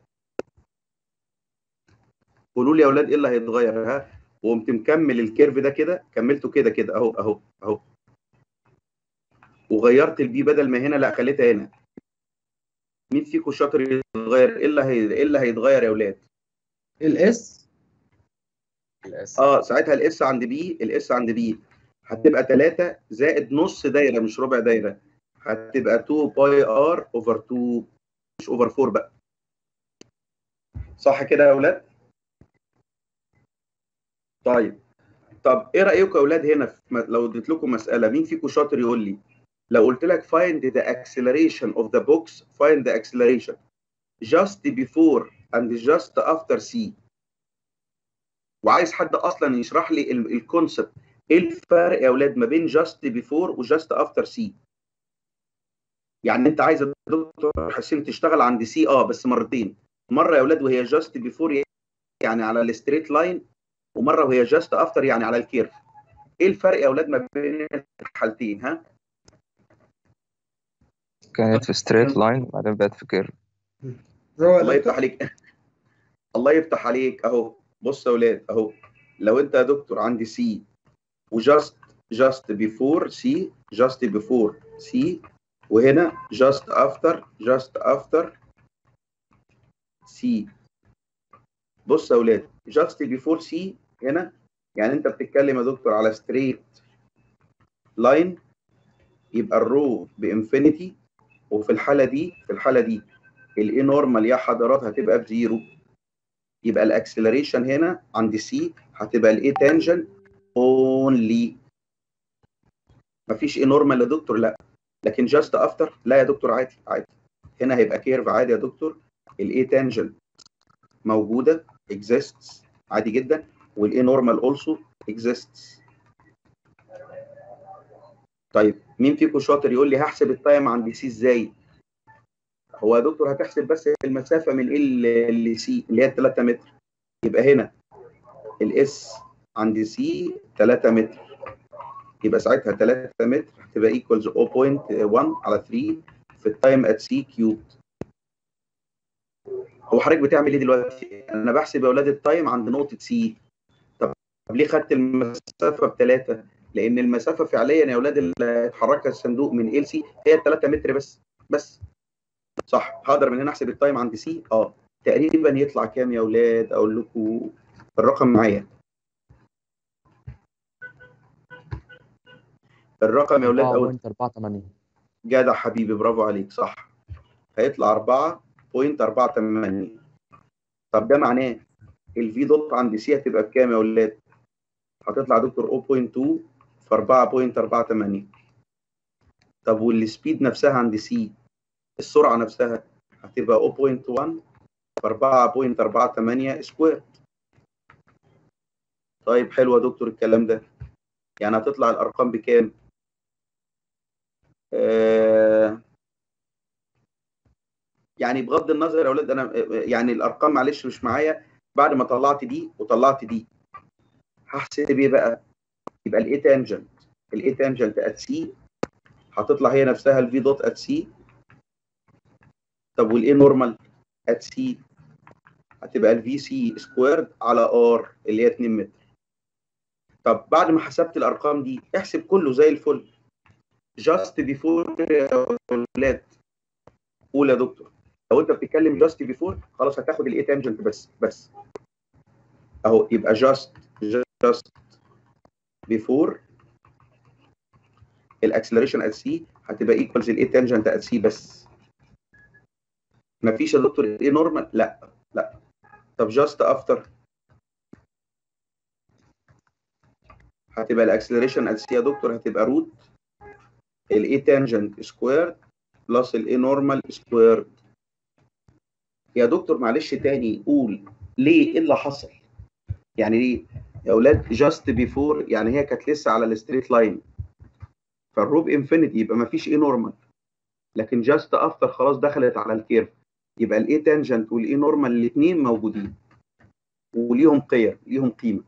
قولوا لي يا اولاد ايه اللي هيتغير ها وقمت مكمل الكيرف ده كده كملته كده كده اهو اهو اهو وغيرت البي بدل ما هنا لا خليتها هنا مين فيكم شاطر يتغير ايه اللي هي... ايه اللي هيتغير يا اولاد الاس الاس اه ساعتها الاس عند بي الاس عند بي هتبقى 3 زائد نص دايره مش ربع دايره هتبقى 2 باي ار اوفر 2 مش اوفر 4 بقى صح كده يا اولاد طيب طب ايه رايكم يا اولاد هنا في م- لو اديت لكم مساله مين فيكم شاطر يقول لي لو قلت لك find the acceleration of the box find the acceleration just before and just after c وعايز حد اصلا يشرح لي الكونسبت ايه الفرق يا اولاد ما بين just before و just after c يعني انت عايز يا دكتور حسين تشتغل عند سي اه بس مرتين مره يا اولاد وهي just before يعني على الستريت لاين ومره وهي just after يعني على الكيرف ايه الفرق يا اولاد ما بين الحالتين ها كانت في ستريت لاين بعدين بقت في كيرف الله يفتح عليك الله يفتح عليك اهو بص يا اولاد اهو لو انت يا دكتور عندي سي وجاست جاست بيفور سي جاست بيفور سي وهنا جاست افتر جاست افتر سي بص يا اولاد جاست بيفور سي هنا يعني انت بتتكلم يا دكتور على ستريت لاين يبقى الرو بانفينيتي وفي الحاله دي في الحاله دي الاي نورمال يا حضرات هتبقى بزيرو يبقى الاكسلريشن هنا عند سي هتبقى الاي تانجن اونلي مفيش اي نورمال يا دكتور لا لكن جاست افتر لا يا دكتور عادي عادي هنا هيبقى كيرف عادي يا دكتور الاي تانجن موجوده exists عادي جدا والاي نورمال اولسو exists طيب مين فيكم شاطر يقول لي هحسب التايم عند سي ازاي هو يا دكتور هتحسب بس المسافه من ال لسي اللي هي 3 متر يبقى هنا الاس عند سي 3 متر يبقى ساعتها 3 متر هتبقى ايكوالز 0.1 على 3 في التايم ات سي كيوب هو حضرتك بتعمل ايه دلوقتي؟ انا بحسب يا اولاد التايم عند نقطه سي طب ليه خدت المسافه بثلاثه؟ لان المسافه فعليا يا اولاد اللي اتحركها الصندوق من ال سي هي 3 متر بس بس صح هقدر من هنا احسب التايم عند سي اه تقريبا يطلع كام يا اولاد اقول لكم الرقم معايا الرقم يا اولاد اول 4.48 جدع حبيبي برافو عليك صح هيطلع 4.48 طب ده معناه الفي دوت عند سي هتبقى بكام يا اولاد؟ هتطلع دكتور 0.2 في 4.48 طب والسبيد نفسها عند سي السرعه نفسها هتبقى 0.1 في 4.48 سكوير طيب حلو يا دكتور الكلام ده يعني هتطلع الارقام بكام؟ آه يعني بغض النظر يا اولاد انا يعني الارقام معلش مش معايا بعد ما طلعت دي وطلعت دي هحسب ايه بقى؟ يبقى الاي تانجنت الاي تانجنت ات سي هتطلع هي نفسها الفي دوت ات سي طب والاي نورمال ات سي هتبقى الفي سي سكويرد على ار اللي هي 2 متر طب بعد ما حسبت الارقام دي احسب كله زي الفل جاست بيفور يا اولاد قول يا دكتور لو انت بتتكلم جاست بيفور خلاص هتاخد الاي تانجنت بس بس اهو يبقى جاست جاست بيفور الاكسلريشن ات سي هتبقى ايكوالز الاي تانجنت ات سي بس مفيش يا دكتور ايه نورمال لا لا طب جاست افتر هتبقى الاكسلريشن ات سي يا دكتور هتبقى روت الاي تانجنت سكوير بلس الاي نورمال سكوير يا دكتور معلش تاني قول ليه ايه اللي حصل يعني ليه يا اولاد جاست بيفور يعني هي كانت لسه على الستريت لاين فالروب انفينيتي يبقى ما فيش ايه نورمال لكن جاست افتر خلاص دخلت على الكيرف يبقى الاي تانجنت والاي نورمال الاثنين موجودين وليهم قيم ليهم قيمه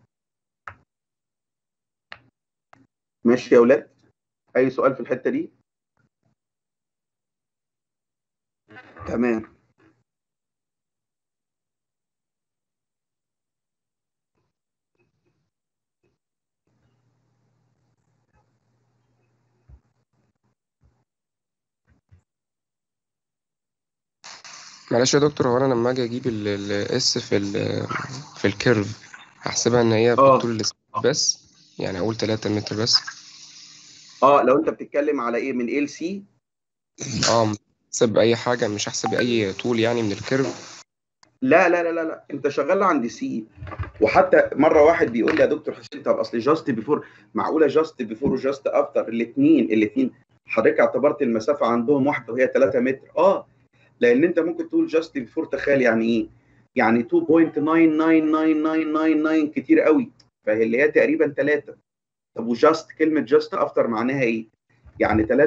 ماشي يا اولاد اي سؤال في الحته دي تمام معلش يا دكتور هو انا لما اجي اجيب الاس في ال في الكيرف هحسبها ان هي اه بطول الستيب بس يعني اقول 3 متر بس اه لو انت بتتكلم على ايه من ال سي اه احسب اي حاجه مش هحسب اي طول يعني من الكيرف لا لا لا لا لا انت شغال عند سي وحتى مره واحد بيقول لي يا دكتور حسين طب اصل جاست بيفور معقوله جاست بيفور وجاست افتر الاثنين الاثنين حضرتك اعتبرت المسافه عندهم واحده وهي 3 متر اه لان انت ممكن تقول جاست بيفور تخيل يعني ايه يعني 2.99999 كتير قوي فهي اللي هي تقريبا 3 طب وجاست كلمه جاست افتر معناها ايه يعني 3.000000001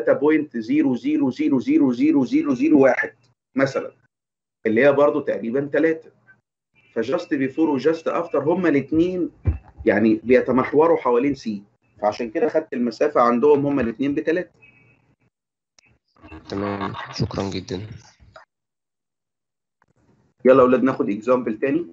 مثلا اللي هي برضو تقريبا 3 فجاست بيفور وجاست افتر هما الاثنين يعني بيتمحوروا حوالين سي فعشان كده خدت المسافه عندهم هما الاثنين بثلاثه تمام شكرا جدا يلا يا اولاد ناخد اكزامبل تاني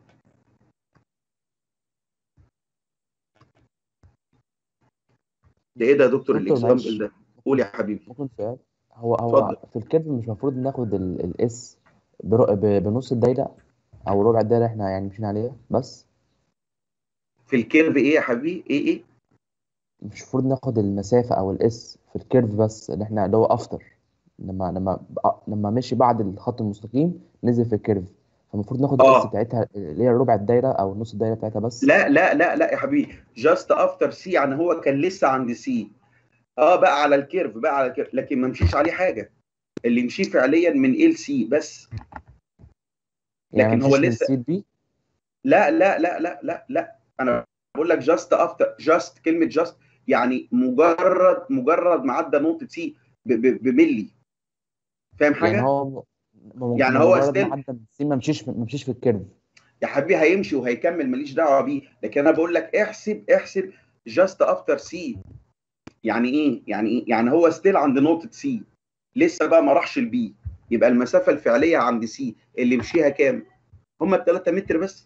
ده ايه ده يا دكتور دكتور الاكزامبل معلش ده قول يا حبيبي ممكن سؤال هو هو اتفضل في الكيرف مش المفروض ناخد الاس بنص الدايرة او ربع الدايرة احنا يعني مشينا عليها بس في الكيرف ايه يا حبيبي ايه ايه مش المفروض ناخد المسافة او الاس في الكيرف بس ان احنا اللي هو افتر لما لما لما مشي بعد الخط المستقيم نزل في الكيرف فالمفروض ناخد الاس اه بتاعتها اللي هي ربع الدايرة او نص الدايرة بتاعتها بس لا لا لا لا يا حبيبي جاست افتر سي يعني هو كان لسه عند سي اه بقى على الكيرف بقى على الكيرف لكن ما مشيش عليه حاجه اللي مشي فعليا من ال سي بس يعني لكن هو مفيش من لسه سي بي لا لا لا لا لا لا انا بقول لك جاست افتر جاست كلمه جاست يعني مجرد مجرد ما عدى نقطه سي بملي فاهم يعني حاجه هو م- يعني هو مجرد ما ستيل عدى من سي ما مشيش ما مشيش في الكيرف يا حبيبي هيمشي وهيكمل ماليش دعوه بيه لكن انا بقول لك احسب احسب جاست افتر سي يعني ايه يعني ايه يعني هو ستيل عند نقطه سي لسه بقى ما راحش البي يبقى المسافه الفعليه عند سي اللي مشيها كام هم ال 3 متر بس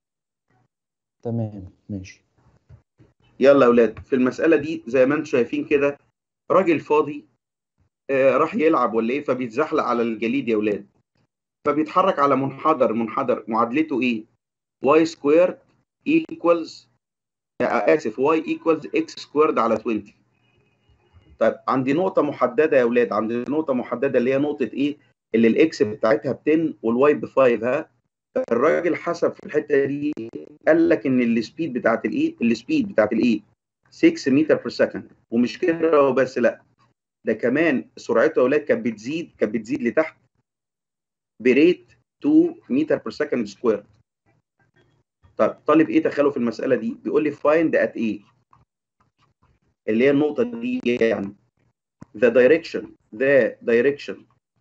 تمام ماشي يلا يا اولاد في المساله دي زي ما انتم شايفين كده راجل فاضي آه راح يلعب ولا ايه فبيتزحلق على الجليد يا اولاد فبيتحرك على منحدر منحدر معادلته ايه y squared equals آه اسف y equals x squared على 20 طيب عندي نقطه محدده يا اولاد عندي نقطه محدده اللي هي نقطه ايه اللي الاكس بتاعتها ب 10 والواي ب 5 ها الراجل حسب في الحته دي قال لك ان السبيد بتاعت الايه السبيد بتاعت الايه 6 متر بير سكند ومش كده وبس لا ده كمان سرعته يا اولاد كانت بتزيد كانت بتزيد لتحت بريت 2 متر بير سكند سكوير طيب طالب ايه تخيلوا في المساله دي بيقول لي فايند ات ايه اللي هي النقطه دي يعني the direction the direction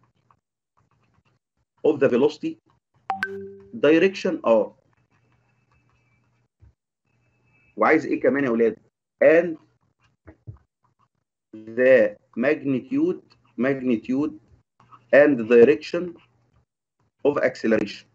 of the velocity direction اه وعايز ايه كمان يا اولاد and the magnitude magnitude and direction of acceleration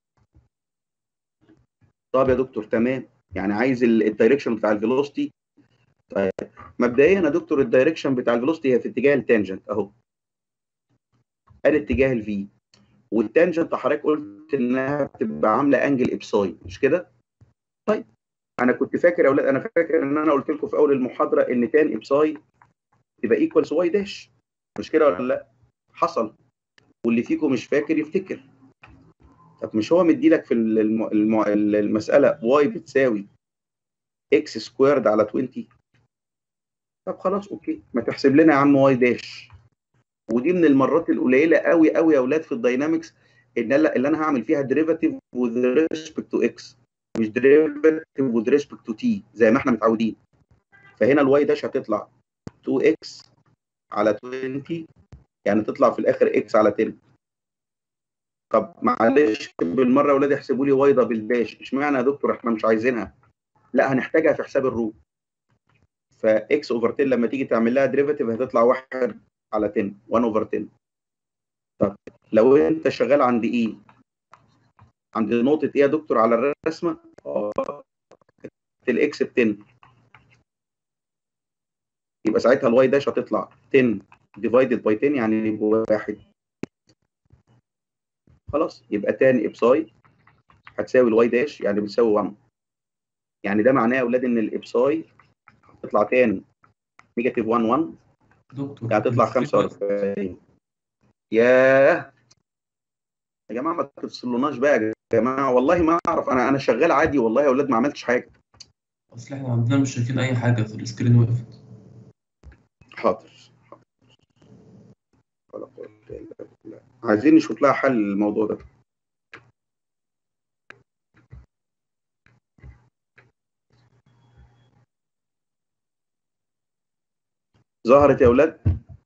طب يا دكتور تمام يعني عايز الدايركشن بتاع الفيلوسيتي طيب مبدئيا يا دكتور الدايركشن بتاع الفيلوسيتي هي في اتجاه التانجنت اهو ادي اتجاه الفي والتانجنت حضرتك قلت انها بتبقى عامله انجل ابساي مش كده؟ طيب انا كنت فاكر يا اولاد انا فاكر ان انا قلت لكم في اول المحاضره ان تان ابساي تبقى ايكوالز واي داش مش كده ولا لا؟ حصل واللي فيكم مش فاكر يفتكر طب مش هو مدي لك في الم... الم... المساله واي بتساوي اكس سكويرد على 20 طب خلاص اوكي ما تحسب لنا يا عم واي داش ودي من المرات القليله قوي قوي يا اولاد في الداينامكس ان اللي انا هعمل فيها ديريفاتيف وذ ريسبكت تو اكس مش ديريفاتيف وذ ريسبكت تو تي زي ما احنا متعودين فهنا الواي داش هتطلع 2 اكس على 20 يعني تطلع في الاخر اكس على 10 طب معلش بالمره يا اولاد احسبوا لي واي دبل داش اشمعنى يا دكتور احنا مش عايزينها لا هنحتاجها في حساب الرو فاكس اوفر 10 لما تيجي تعمل لها ديريفاتيف هتطلع 1 على 10 1 اوفر 10 طب لو انت شغال عند ايه عند نقطه ايه يا دكتور على الرسمه اه الاكس ب 10 يبقى ساعتها الواي داش هتطلع 10 ديفايدد باي 10 يعني بواحد خلاص يبقى تاني ابساي هتساوي الواي داش يعني بتساوي 1 يعني ده معناه يا اولاد ان الابساي هتطلع تاني نيجاتيف 1 1 دكتور يعني هتطلع 45 ياه يا جماعه ما تفصلوناش بقى يا جماعه والله ما اعرف انا انا شغال عادي والله يا اولاد ما عملتش حاجه اصل احنا عندنا مش شايفين اي حاجه في السكرين وقفت حاضر ولا قوة إلا بالله. عايزين نشوف لها حل للموضوع ده ظهرت يا اولاد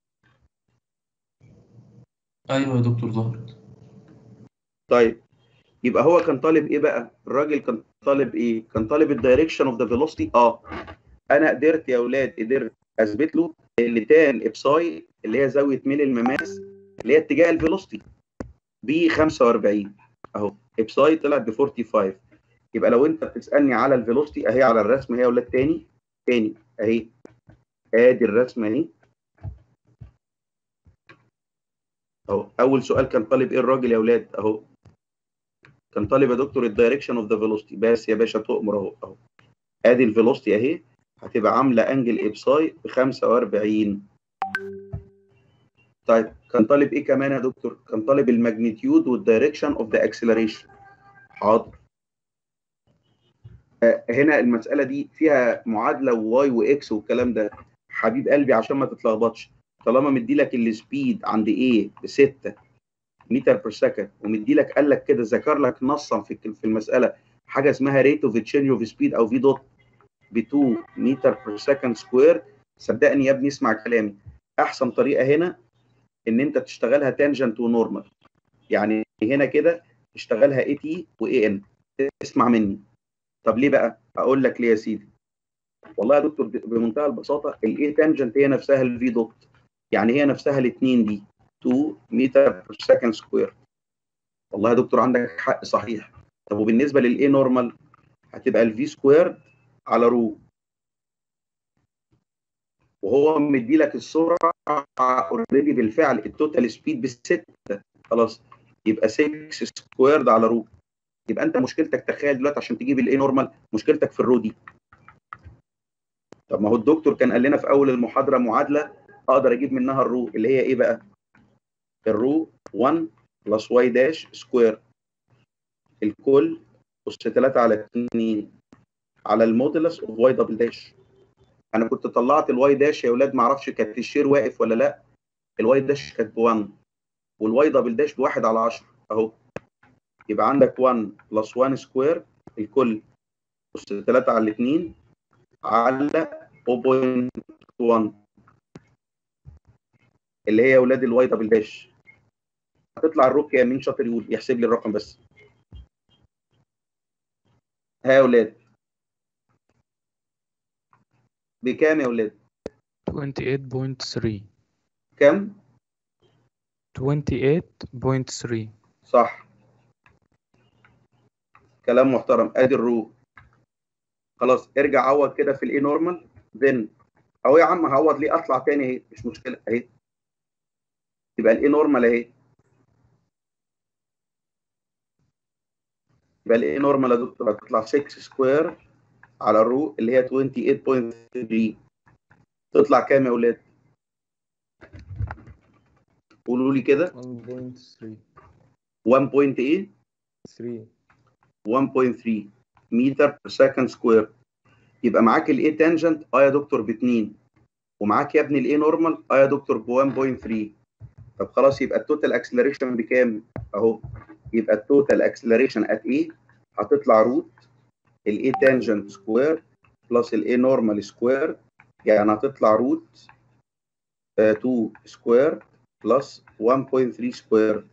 ايوه يا دكتور ظهرت طيب يبقى هو كان طالب ايه بقى الراجل كان طالب ايه كان طالب الدايركشن اوف ذا فيلوسيتي اه انا قدرت يا اولاد قدرت اثبت له اللي تان ابساي اللي هي زاويه ميل المماس اللي هي اتجاه الفيلوسيتي ب 45 اهو ابساي طلعت ب 45 يبقى لو انت بتسالني على الفيلوسيتي اهي على الرسم اهي يا اولاد تاني تاني اهي ادي الرسمه اهي اهو اول سؤال كان طالب ايه الراجل يا اولاد اهو كان طالب يا دكتور الدايركشن اوف ذا فيلوسيتي بس يا باشا تؤمر اهو اهو ادي الفيلوسيتي اهي هتبقى عامله انجل ابساي ب 45 طيب كان طالب ايه كمان يا دكتور كان طالب الماجنتيود والدايركشن اوف ذا اكسلريشن حاضر آه، هنا المساله دي فيها معادله واي واكس والكلام ده حبيب قلبي عشان ما تتلخبطش طالما مدي لك السبيد عند ايه ب 6 متر بير سكند ومدي لك قال لك كده ذكر لك نصا في في المساله حاجه اسمها ريت اوف تشينج اوف سبيد او في دوت ب 2 متر بير سكند سكوير صدقني يا ابني اسمع كلامي احسن طريقه هنا ان انت تشتغلها تانجنت ونورمال يعني هنا كده تشتغلها اي تي واي ان اسمع مني طب ليه بقى اقول لك ليه يا سيدي والله يا دكتور بمنتهى البساطه الاي تانجنت هي نفسها الفي دوت يعني هي نفسها الاثنين دي 2 متر بير سكند سكوير والله يا دكتور عندك حق صحيح طب وبالنسبه للاي نورمال هتبقى الفي سكوير على رو وهو مدي لك السرعه اوريدي بالفعل التوتال سبيد بستة خلاص يبقى 6 سكويرد على رو يبقى انت مشكلتك تخيل دلوقتي عشان تجيب الاي نورمال مشكلتك في الرو دي طب ما هو الدكتور كان قال لنا في اول المحاضره معادله اقدر اجيب منها الرو اللي هي ايه بقى الرو 1 بلس واي داش سكوير الكل اس 3 على 2 على المودولس اوف واي دبل داش انا كنت طلعت الواي داش يا اولاد ما اعرفش كانت الشير واقف ولا لا الواي داش كانت ب 1 والواي دبل داش بواحد على 10 اهو يبقى عندك 1 بلس 1 سكوير الكل اس 3 على 2 على 0.1 اللي هي يا اولاد الواي دبل داش هتطلع الروك يا مين شاطر يقول يحسب لي الرقم بس ها يا اولاد بكام يا اولاد 28.3 كام 28.3 صح كلام محترم ادي الرو خلاص ارجع عوض كده في الاي نورمال ذن اهو يا عم هعوض ليه اطلع تاني اهي مش مشكله اهي يبقى الاي نورمال اهي يبقى الاي نورمال يا دكتور هتطلع 6 سكوير على الرو اللي هي 28.3 تطلع كام يا اولاد؟ قولوا لي كده 1.3 1 بوينت ايه؟ 3 1.3 متر بير سكند سكوير يبقى معاك الاي تانجنت اه يا دكتور ب 2 ومعاك يا ابني الاي نورمال اه يا دكتور ب 1.3 طب خلاص يبقى التوتال اكسلريشن بكام؟ اهو يبقى التوتال اكسلريشن ات ايه؟ هتطلع روت الاي تانجنت سكوير بلس الاي نورمال سكوير يعني هتطلع روت 2 سكوير بلس 1.3 سكوير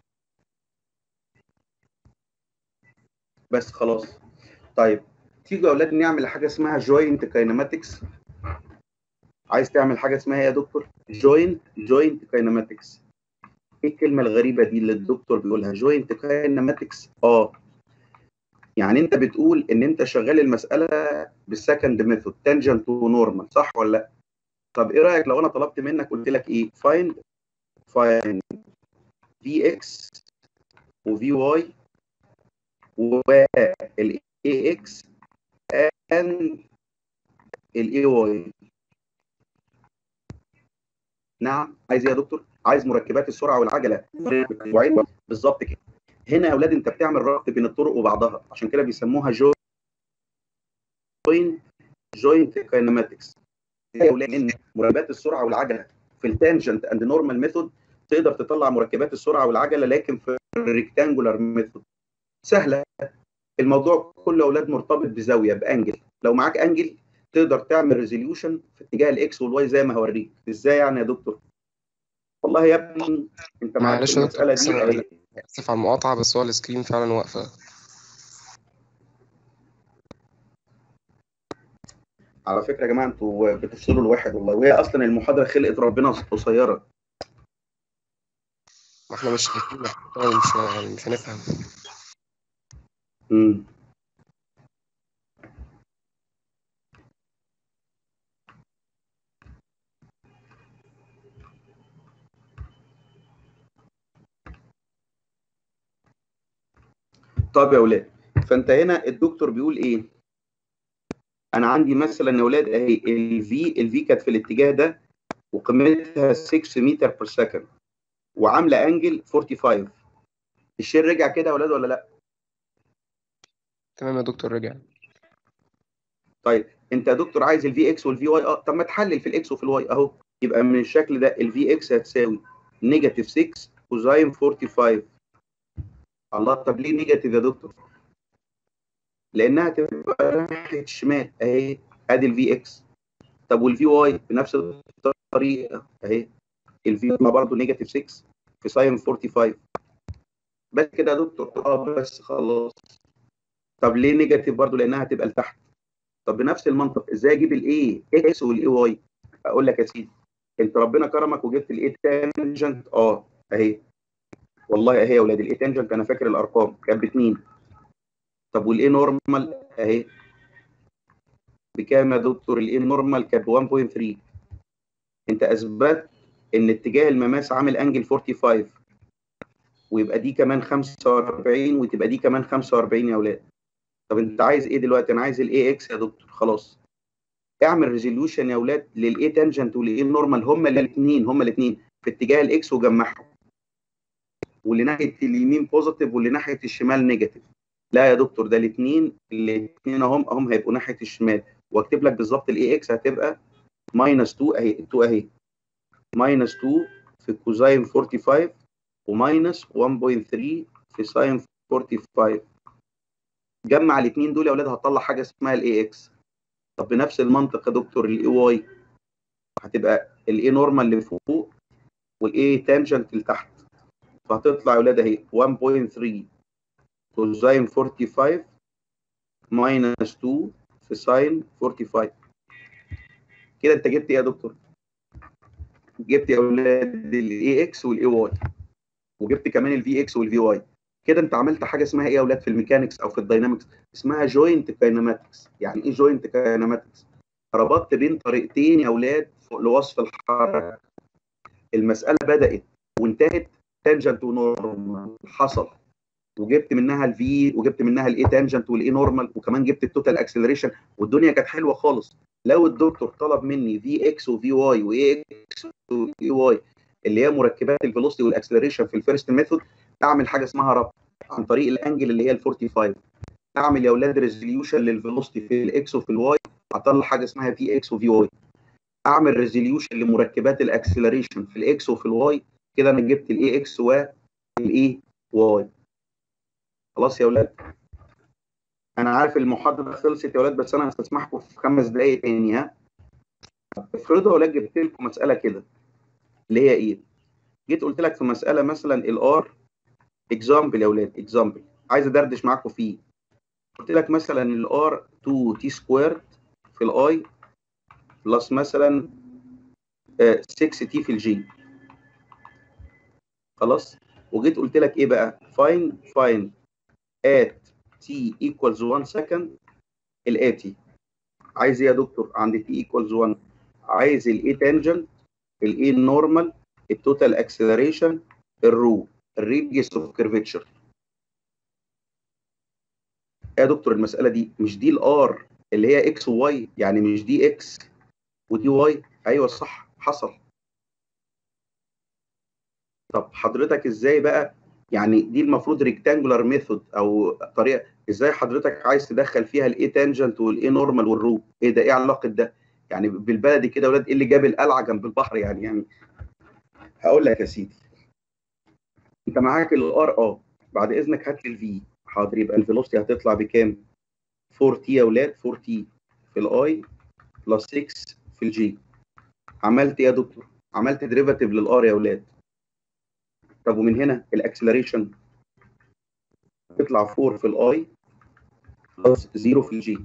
بس خلاص طيب تيجوا يا اولاد نعمل حاجه اسمها جوينت كاينماتكس عايز تعمل حاجه اسمها ايه يا دكتور جوينت جوينت كاينماتكس ايه الكلمه الغريبه دي اللي الدكتور بيقولها جوينت كاينماتكس اه يعني انت بتقول ان انت شغال المساله بالسكند ميثود تانجنت ونورمال صح ولا لا طب ايه رايك لو انا طلبت منك قلت لك ايه فايند فايند في اكس وفي واي والاي اكس اند الاي واي نعم عايز ايه يا دكتور عايز مركبات السرعه والعجله وعين بالظبط كده هنا يا اولاد انت بتعمل ربط بين الطرق وبعضها عشان كده بيسموها جوينت جوينت كاينماتكس يا اولاد ان مركبات السرعه والعجله في التانجنت اند نورمال ميثود تقدر تطلع مركبات السرعه والعجله لكن في الريكتانجولار ميثود سهله الموضوع كله اولاد مرتبط بزاويه بانجل لو معاك انجل تقدر تعمل ريزوليوشن في اتجاه الاكس والواي زي ما هوريك ازاي يعني يا دكتور والله يا ابني انت معاك معلش يا دكتور المساله بس دي أنا اهي آسف على المقاطعة بس هو السكرين فعلا واقفة على فكره يا جماعه انتوا بتفصلوا الواحد والله وهي اصلا المحاضره خلقت ربنا قصيره ما احنا مش شايفين طبعاً مش يعني مش هنفهم امم طب يا اولاد فانت هنا الدكتور بيقول ايه انا عندي مثلا يا اولاد اهي الفي الفي كانت في الاتجاه ده وقيمتها 6 متر بير سكند وعامله انجل 45 الشير رجع كده يا اولاد ولا لا تمام يا دكتور رجع طيب انت يا دكتور عايز الفي اكس والفي واي اه طب ما تحلل في الاكس وفي الواي اهو يبقى من الشكل ده الفي اكس هتساوي نيجاتيف 6 كوزاين 45 الله طب ليه نيجاتيف يا دكتور؟ لانها تبقى ناحيه الشمال اهي ادي الفي اكس طب والفي واي بنفس الطريقه اهي الفي برضه نيجاتيف 6 في ساين 45 بس كده يا دكتور اه بس خلاص طب ليه نيجاتيف برضه لانها هتبقى لتحت طب بنفس المنطق ازاي اجيب الاي اكس والاي واي اقول لك يا سيدي انت ربنا كرمك وجبت الاي تانجنت اه اهي والله اهي يا اولاد الاي تانجنت انا فاكر الارقام كانت باتنين طب والاي نورمال اهي بكام يا دكتور الاي نورمال كانت ب 1.3 انت اثبت ان اتجاه المماس عامل انجل 45 ويبقى دي كمان 45 وتبقى دي كمان 45 يا اولاد طب انت عايز ايه دلوقتي انا عايز الاي اكس يا دكتور خلاص اعمل ريزوليوشن يا اولاد للاي تانجنت والاي نورمال هما الاثنين هما الاثنين في اتجاه الاكس وجمعهم واللي ناحيه اليمين بوزيتيف واللي ناحيه الشمال نيجاتيف لا يا دكتور ده الاثنين الاثنين اهم هم هيبقوا ناحيه الشمال واكتب لك بالظبط الاي اكس هتبقى ماينس 2 اهي 2 اهي ماينس 2 في كوزاين 45 وماينس 1.3 في ساين 45 جمع الاثنين دول يا اولاد هتطلع حاجه اسمها الاي اكس طب بنفس المنطق يا دكتور الاي واي هتبقى الاي نورمال اللي فوق والاي تانجنت اللي تحت فهتطلع يا اولاد اهي 1.3 كوزاين 45 ماينس 2 في ساين 45 كده انت جبت ايه يا دكتور؟ جبت يا اولاد الاي اكس والاي واي وجبت كمان الفي اكس والفي واي كده انت عملت حاجه اسمها ايه يا اولاد في الميكانكس او في الداينامكس اسمها جوينت كايناماتكس يعني ايه جوينت كايناماتكس ربطت بين طريقتين يا اولاد لوصف الحركه المساله بدات وانتهت تانجنت ونورمال حصل وجبت منها الفي وجبت منها الاي تانجنت والاي نورمال وكمان جبت التوتال اكسلريشن والدنيا كانت حلوه خالص لو الدكتور طلب مني في اكس وفي واي واي اكس واي واي اللي هي مركبات الفيلوسيتي والاكسلريشن في الفيرست ميثود اعمل حاجه اسمها ربط عن طريق الانجل اللي هي ال 45 اعمل يا اولاد ريزوليوشن للفيلوسيتي في الاكس وفي الواي هطلع حاجه اسمها في اكس وفي واي اعمل ريزوليوشن لمركبات الاكسلريشن في الاكس وفي الواي كده انا جبت الاي اكس والاي واي خلاص يا اولاد انا عارف المحاضره خلصت يا اولاد بس انا هستسمحكم في خمس دقائق تاني ها افرضوا يا اولاد جبت لكم مساله كده اللي هي ايه جيت قلت لك في مساله مثلا الار اكزامبل يا اولاد اكزامبل عايز ادردش معاكم فيه قلت لك مثلا الار 2 تي سكوير في الاي بلس مثلا 6 تي في الجي خلاص وجيت قلت لك ايه بقى فاين فاين at t equals 1 second الاتي عايز ايه يا دكتور عند t equals 1 عايز الاي تانجنت الاي نورمال التوتال اكسلريشن الرو الريديوس اوف كيرفيتشر يا دكتور المساله دي مش دي الار اللي هي اكس وواي يعني مش دي اكس ودي واي ايوه صح حصل طب حضرتك ازاي بقى يعني دي المفروض ريكتانجولار ميثود او طريقه ازاي حضرتك عايز تدخل فيها الاي تانجنت والاي نورمال والرو ايه ده ايه علاقه ده يعني بالبلدي كده يا اولاد ايه اللي جاب القلعه جنب البحر يعني يعني هقول لك يا سيدي انت معاك الار اه بعد اذنك هات لي الفي حاضر يبقى الفيلوسيتي هتطلع بكام 4 تي يا اولاد 4 تي في الاي بلس 6 في الجي عملت ايه يا دكتور عملت ديريفاتيف للار يا اولاد طب ومن هنا الاكسلريشن تطلع 4 في الاي بلس 0 في الجي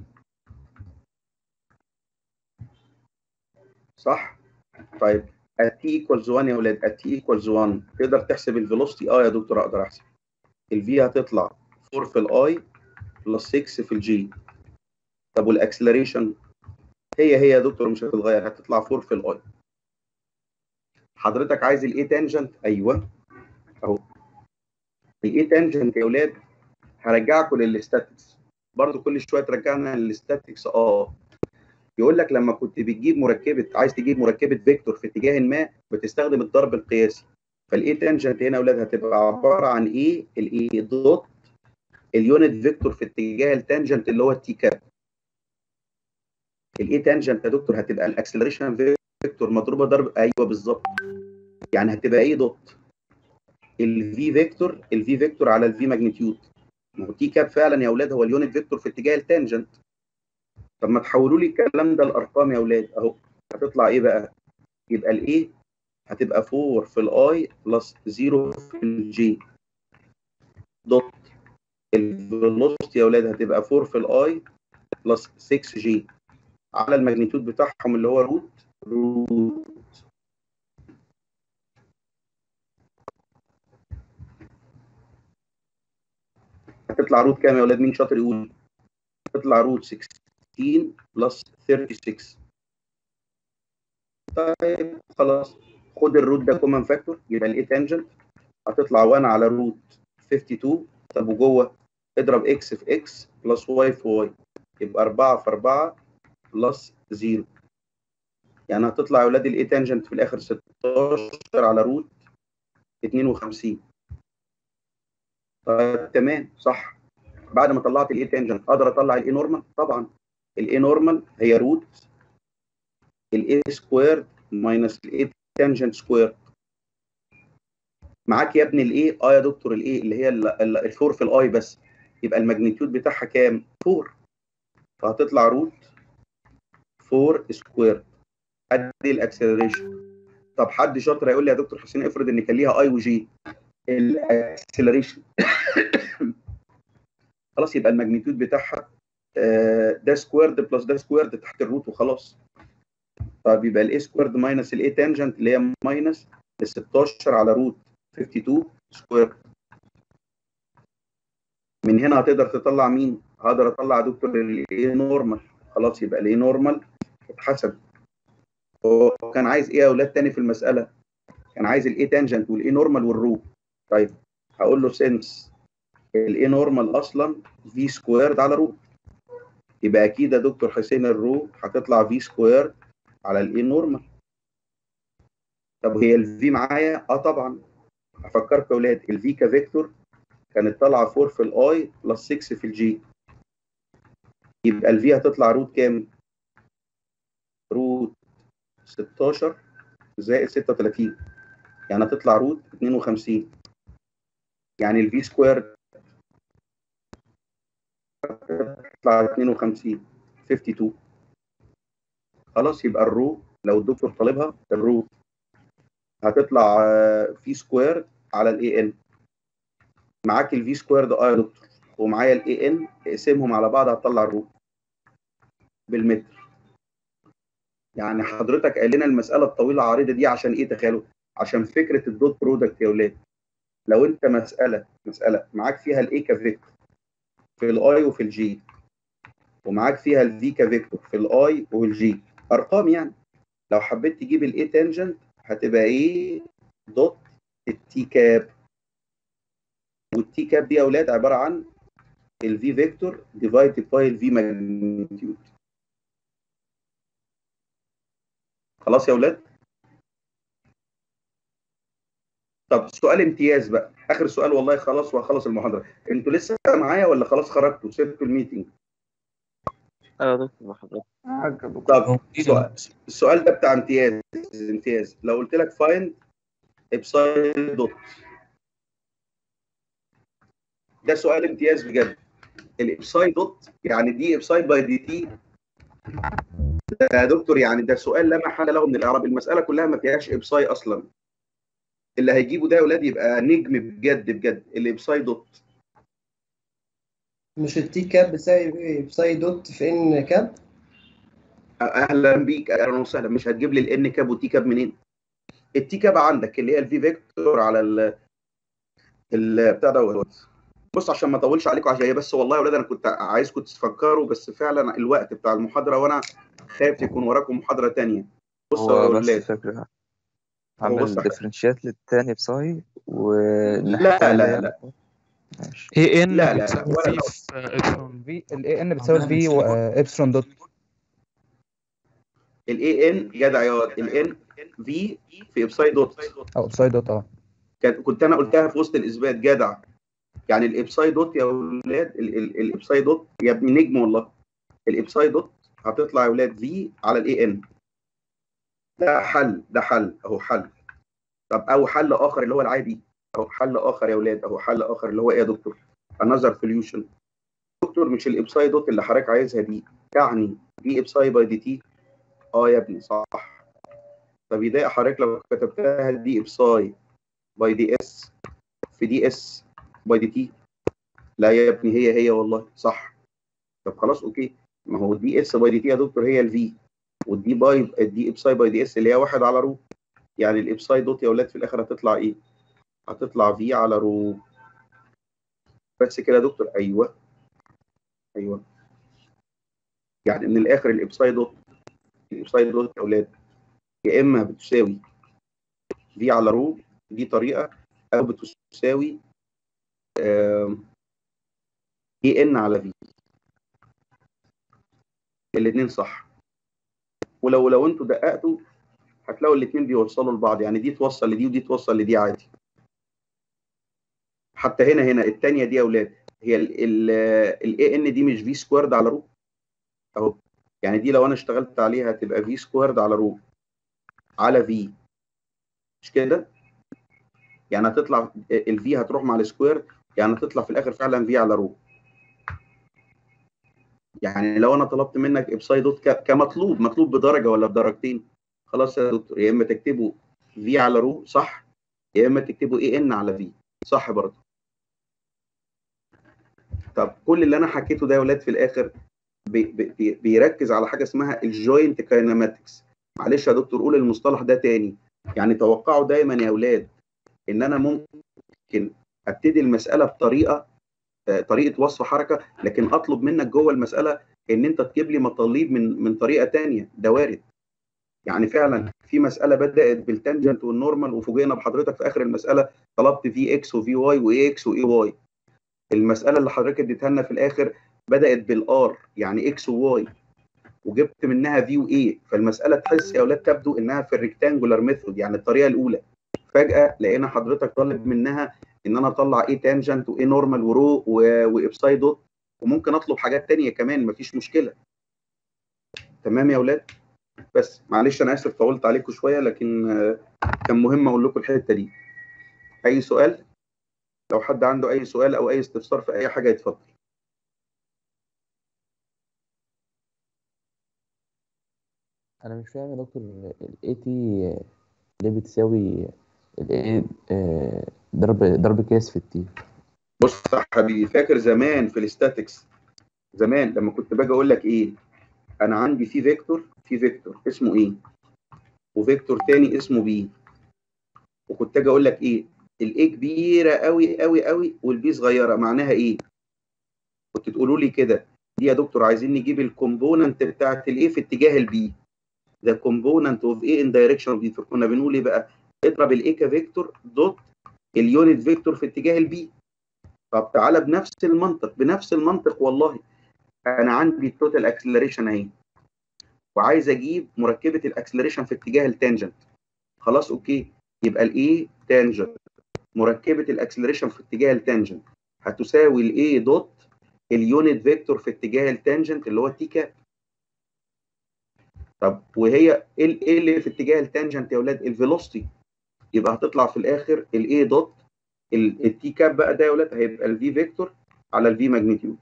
صح طيب at t equals 1 يا اولاد at t equals 1 تقدر تحسب الفيلوسيتي اه يا دكتور اقدر احسب الفي هتطلع 4 في الاي بلس 6 في الجي طب والاكسلريشن هي هي يا دكتور مش هتتغير هتطلع 4 في الاي حضرتك عايز الاي تانجنت ايوه اهو الاي تانجنت يا اولاد هرجعكم للستاتكس برضو كل شويه ترجعنا للستاتكس اه يقول لك لما كنت بتجيب مركبه عايز تجيب مركبه فيكتور في اتجاه ما بتستخدم الضرب القياسي فالاي تانجنت هنا يا اولاد هتبقى عباره عن ايه الاي دوت اليونت فيكتور في اتجاه التانجنت اللي هو التي كاب الاي تانجنت يا دكتور هتبقى الاكسلريشن فيكتور مضروبه ضرب ايوه بالظبط يعني هتبقى ايه دوت الفي فيكتور الفي فيكتور على الفي ماجنتيود ما هو تي كاب فعلا يا اولاد هو اليونت فيكتور في اتجاه التانجنت طب ما تحولوا لي الكلام ده لارقام يا اولاد اهو هتطلع ايه بقى يبقى الايه هتبقى 4 في الاي بلس 0 في الجي دوت الفيلوسيتي يا اولاد هتبقى 4 في الاي بلس 6 جي على الماجنتيود بتاعهم اللي هو روت روت هتطلع روت كام يا اولاد مين شاطر يقول هتطلع روت 16 بلس 36 طيب خلاص خد الروت ده كومن فاكتور يبقى الاي تانجنت هتطلع 1 على روت 52 طب وجوه اضرب اكس في اكس بلس واي في واي يبقى 4 في 4 بلس 0 يعني هتطلع يا اولاد الاي تانجنت في الاخر 16 على روت 52 طيب تمام صح بعد ما طلعت الاي تانجنت اقدر اطلع الاي نورمال طبعا الاي نورمال هي روت الاي سكوير ماينس الاي تانجنت سكوير معاك يا ابني الايه اه يا دكتور الايه اللي هي الفور في الاي بس يبقى الماجنتيود بتاعها كام 4 فهتطلع روت 4 سكوير ادي الاكسلريشن طب حد شاطر هيقول لي يا دكتور حسين افرض ان كان ليها اي وجي الاكسلريشن خلاص يبقى الماجنتيود بتاعها آه، ده سكويرد بلس ده سكويرد تحت الروت وخلاص طب يبقى الاي سكويرد ماينس الاي تانجنت اللي هي ماينس ال 16 على روت 52 سكوير من هنا هتقدر تطلع مين؟ هقدر اطلع دكتور الاي نورمال خلاص يبقى الاي نورمال اتحسب هو كان عايز ايه يا اولاد تاني في المساله؟ كان عايز الاي تانجنت والاي نورمال والرو طيب هقول له سنس الاي نورمال اصلا في سكويرد على رو يبقى اكيد يا دكتور حسين الرو هتطلع في سكوير على الاي نورمال طب هي الفي معايا اه طبعا افكركم يا اولاد الفي كفيكتور كانت طالعه 4 في الاي بلس 6 في الجي يبقى الفي هتطلع روت كام روت 16 زائد 36 يعني هتطلع روت 52 يعني الفي سكوير تطلع 52 52 خلاص يبقى الرو لو الدكتور طالبها الرو هتطلع في سكوير على الاي ان معاك الفي سكوير ده اه يا دكتور ومعايا الاي ان اقسمهم على بعض هتطلع الرو بالمتر يعني حضرتك قال لنا المساله الطويله العريضه دي عشان ايه تخيلوا عشان فكره الدوت برودكت يا اولاد لو انت مساله مساله معاك فيها الاي كفيكتور في الاي وفي الجي ومعاك فيها الفي كفيكتور في الاي والجي ارقام يعني لو حبيت تجيب الاي تانجنت هتبقى ايه دوت التي كاب والتي كاب دي يا اولاد عباره عن الفي فيكتور ديفايدد باي الفي ماجنتيود خلاص يا اولاد طب سؤال امتياز بقى اخر سؤال والله خلاص وهخلص المحاضره انتوا لسه معايا ولا خلاص خرجتوا سبتوا الميتنج ايوه يا دكتور حضرتك طب سؤال السؤال ده بتاع امتياز امتياز لو قلت لك فايند ابسايد دوت ده سؤال امتياز بجد الابسايد دوت يعني دي ابسايد باي دي تي يا دكتور يعني ده سؤال لا محل له من الاعراب المساله كلها ما فيهاش ابساي اصلا اللي هيجيبه ده يا اولاد يبقى نجم بجد بجد الابساي دوت مش التي كاب بتساوي بتساوي دوت في ان كاب اهلا بيك اهلا وسهلا مش هتجيب لي الان كاب والتي كاب منين التي كاب عندك اللي هي الفي فيكتور على ال ال بتاع دوت بص عشان ما اطولش عليكم عشان هي بس والله يا اولاد انا كنت عايزكم تفكروا بس فعلا الوقت بتاع المحاضره وانا خايف يكون وراكم محاضره ثانيه بصوا يا هو بس اولاد فكرة هو بص عامل ديفرنشيات للتاني بساي و لا لا لا ماشي اي ان لا لا بتساوي ولا في الأول. في ابسلون في الاي ان بتساوي في ابسلون دوت الاي ان جدع يا واد الان في في ابسايد دوت او ابسايد دوت اه كان- كنت انا قلتها في وسط الاثبات جدع يعني الابسايد دوت يا اولاد ال- ال- الابسايد دوت يا ابني نجم والله الابسايد دوت هتطلع يا اولاد في على الاي ان ده حل ده حل اهو حل طب او حل اخر اللي هو العادي اهو حل اخر يا اولاد اهو حل اخر اللي هو ايه يا دكتور another solution دكتور مش الابسايد دوت اللي حضرتك عايزها دي يعني دي ابسايد باي دي تي اه يا ابني صح طب يضايق حضرتك لو كتبتها دي ابساي باي دي اس في دي اس باي دي تي لا يا ابني هي هي والله صح طب خلاص اوكي ما هو دي اس باي دي تي يا دكتور هي الفي والدي باي الدي ابساي باي دي اس اللي هي واحد على رو يعني الابساي دوت يا اولاد في الاخر هتطلع ايه؟ هتطلع في على رو بس كده يا دكتور ايوه ايوه يعني من الاخر الابساي دوت الابساي دوت يا اولاد يا اما بتساوي في على رو دي طريقه او بتساوي اي ان على في الاثنين صح ولو لو انتوا دققتوا هتلاقوا الاثنين بيوصلوا لبعض يعني دي توصل لدي ودي توصل لدي عادي حتى هنا هنا الثانيه دي يا اولاد هي الاي ان دي مش في سكويرد على رو اهو يعني دي لو انا اشتغلت عليها هتبقى في سكويرد على رو على في مش كده يعني هتطلع الفي هتروح مع السكوير يعني هتطلع في الاخر فعلا في على رو يعني لو انا طلبت منك ابساي دوت كمطلوب مطلوب بدرجه ولا بدرجتين خلاص يا دكتور يا اما تكتبه في على رو صح يا اما تكتبه اي ان على في صح برضه طب كل اللي انا حكيته ده يا ولاد في الاخر بي بي بيركز على حاجه اسمها الجوينت كايناماتكس معلش يا دكتور قول المصطلح ده تاني يعني توقعوا دايما يا اولاد ان انا ممكن ابتدي المساله بطريقه طريقه وصف حركه لكن اطلب منك جوه المساله ان انت تجيب لي مطالب من من طريقه تانية ده وارد يعني فعلا في مساله بدات بالتانجنت والنورمال وفوجئنا بحضرتك في اخر المساله طلبت في اكس وفي واي واي اكس واي واي المساله اللي حضرتك اديتها لنا في الاخر بدات بالار يعني اكس وواي وجبت منها في واي فالمساله تحس يا اولاد تبدو انها في الريكتانجولار ميثود يعني الطريقه الاولى فجاه لقينا حضرتك طالب منها ان انا اطلع ايه تانجنت وايه نورمال ورو وابسايد دوت وممكن اطلب حاجات تانية كمان مفيش مشكله تمام يا اولاد بس معلش انا اسف طولت عليكم شويه لكن كان مهم اقول لكم الحته دي اي سؤال لو حد عنده اي سؤال او اي استفسار في اي حاجه يتفضل انا مش فاهم يا دكتور الاي تي ليه بتساوي الايه ضرب ضرب كيس في التي بص يا حبيبي فاكر زمان في الاستاتكس زمان لما كنت باجي اقول لك ايه انا عندي في فيكتور في فيكتور اسمه ايه وفيكتور تاني اسمه بي وكنت اجي اقول لك ايه الاي كبيره قوي قوي قوي والبي صغيره معناها ايه كنت تقولوا لي كده دي يا دكتور عايزين نجيب الكومبوننت بتاعت الايه في اتجاه البي ده كومبوننت اوف ايه ان دايركشن اوف بي فكنا بنقول ايه بقى اضرب الاي كفيكتور دوت اليونت فيكتور في اتجاه البي طب تعالى بنفس المنطق بنفس المنطق والله انا عندي التوتال اكسلريشن اهي وعايز اجيب مركبه الاكسلريشن في اتجاه التانجنت خلاص اوكي يبقى الاي تانجنت مركبه الاكسلريشن في اتجاه التانجنت هتساوي الاي دوت اليونت فيكتور في اتجاه التانجنت اللي هو تي كاب طب وهي ايه اللي في اتجاه التانجنت يا اولاد الفيلوسيتي يبقى هتطلع في الاخر الاي دوت التي كاب بقى ده يا اولاد هيبقى الفي فيكتور على الفي ماجنتيود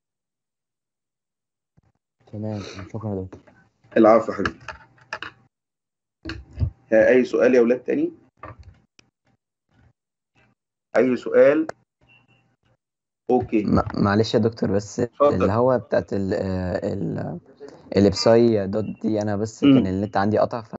تمام شكرا يا دكتور العفو يا حبيبي اي سؤال يا اولاد تاني اي سؤال اوكي معلش يا دكتور بس اتفضل. الهوا بتاعت ال ال الابساي دوت دي انا بس مم. كان النت عندي قطع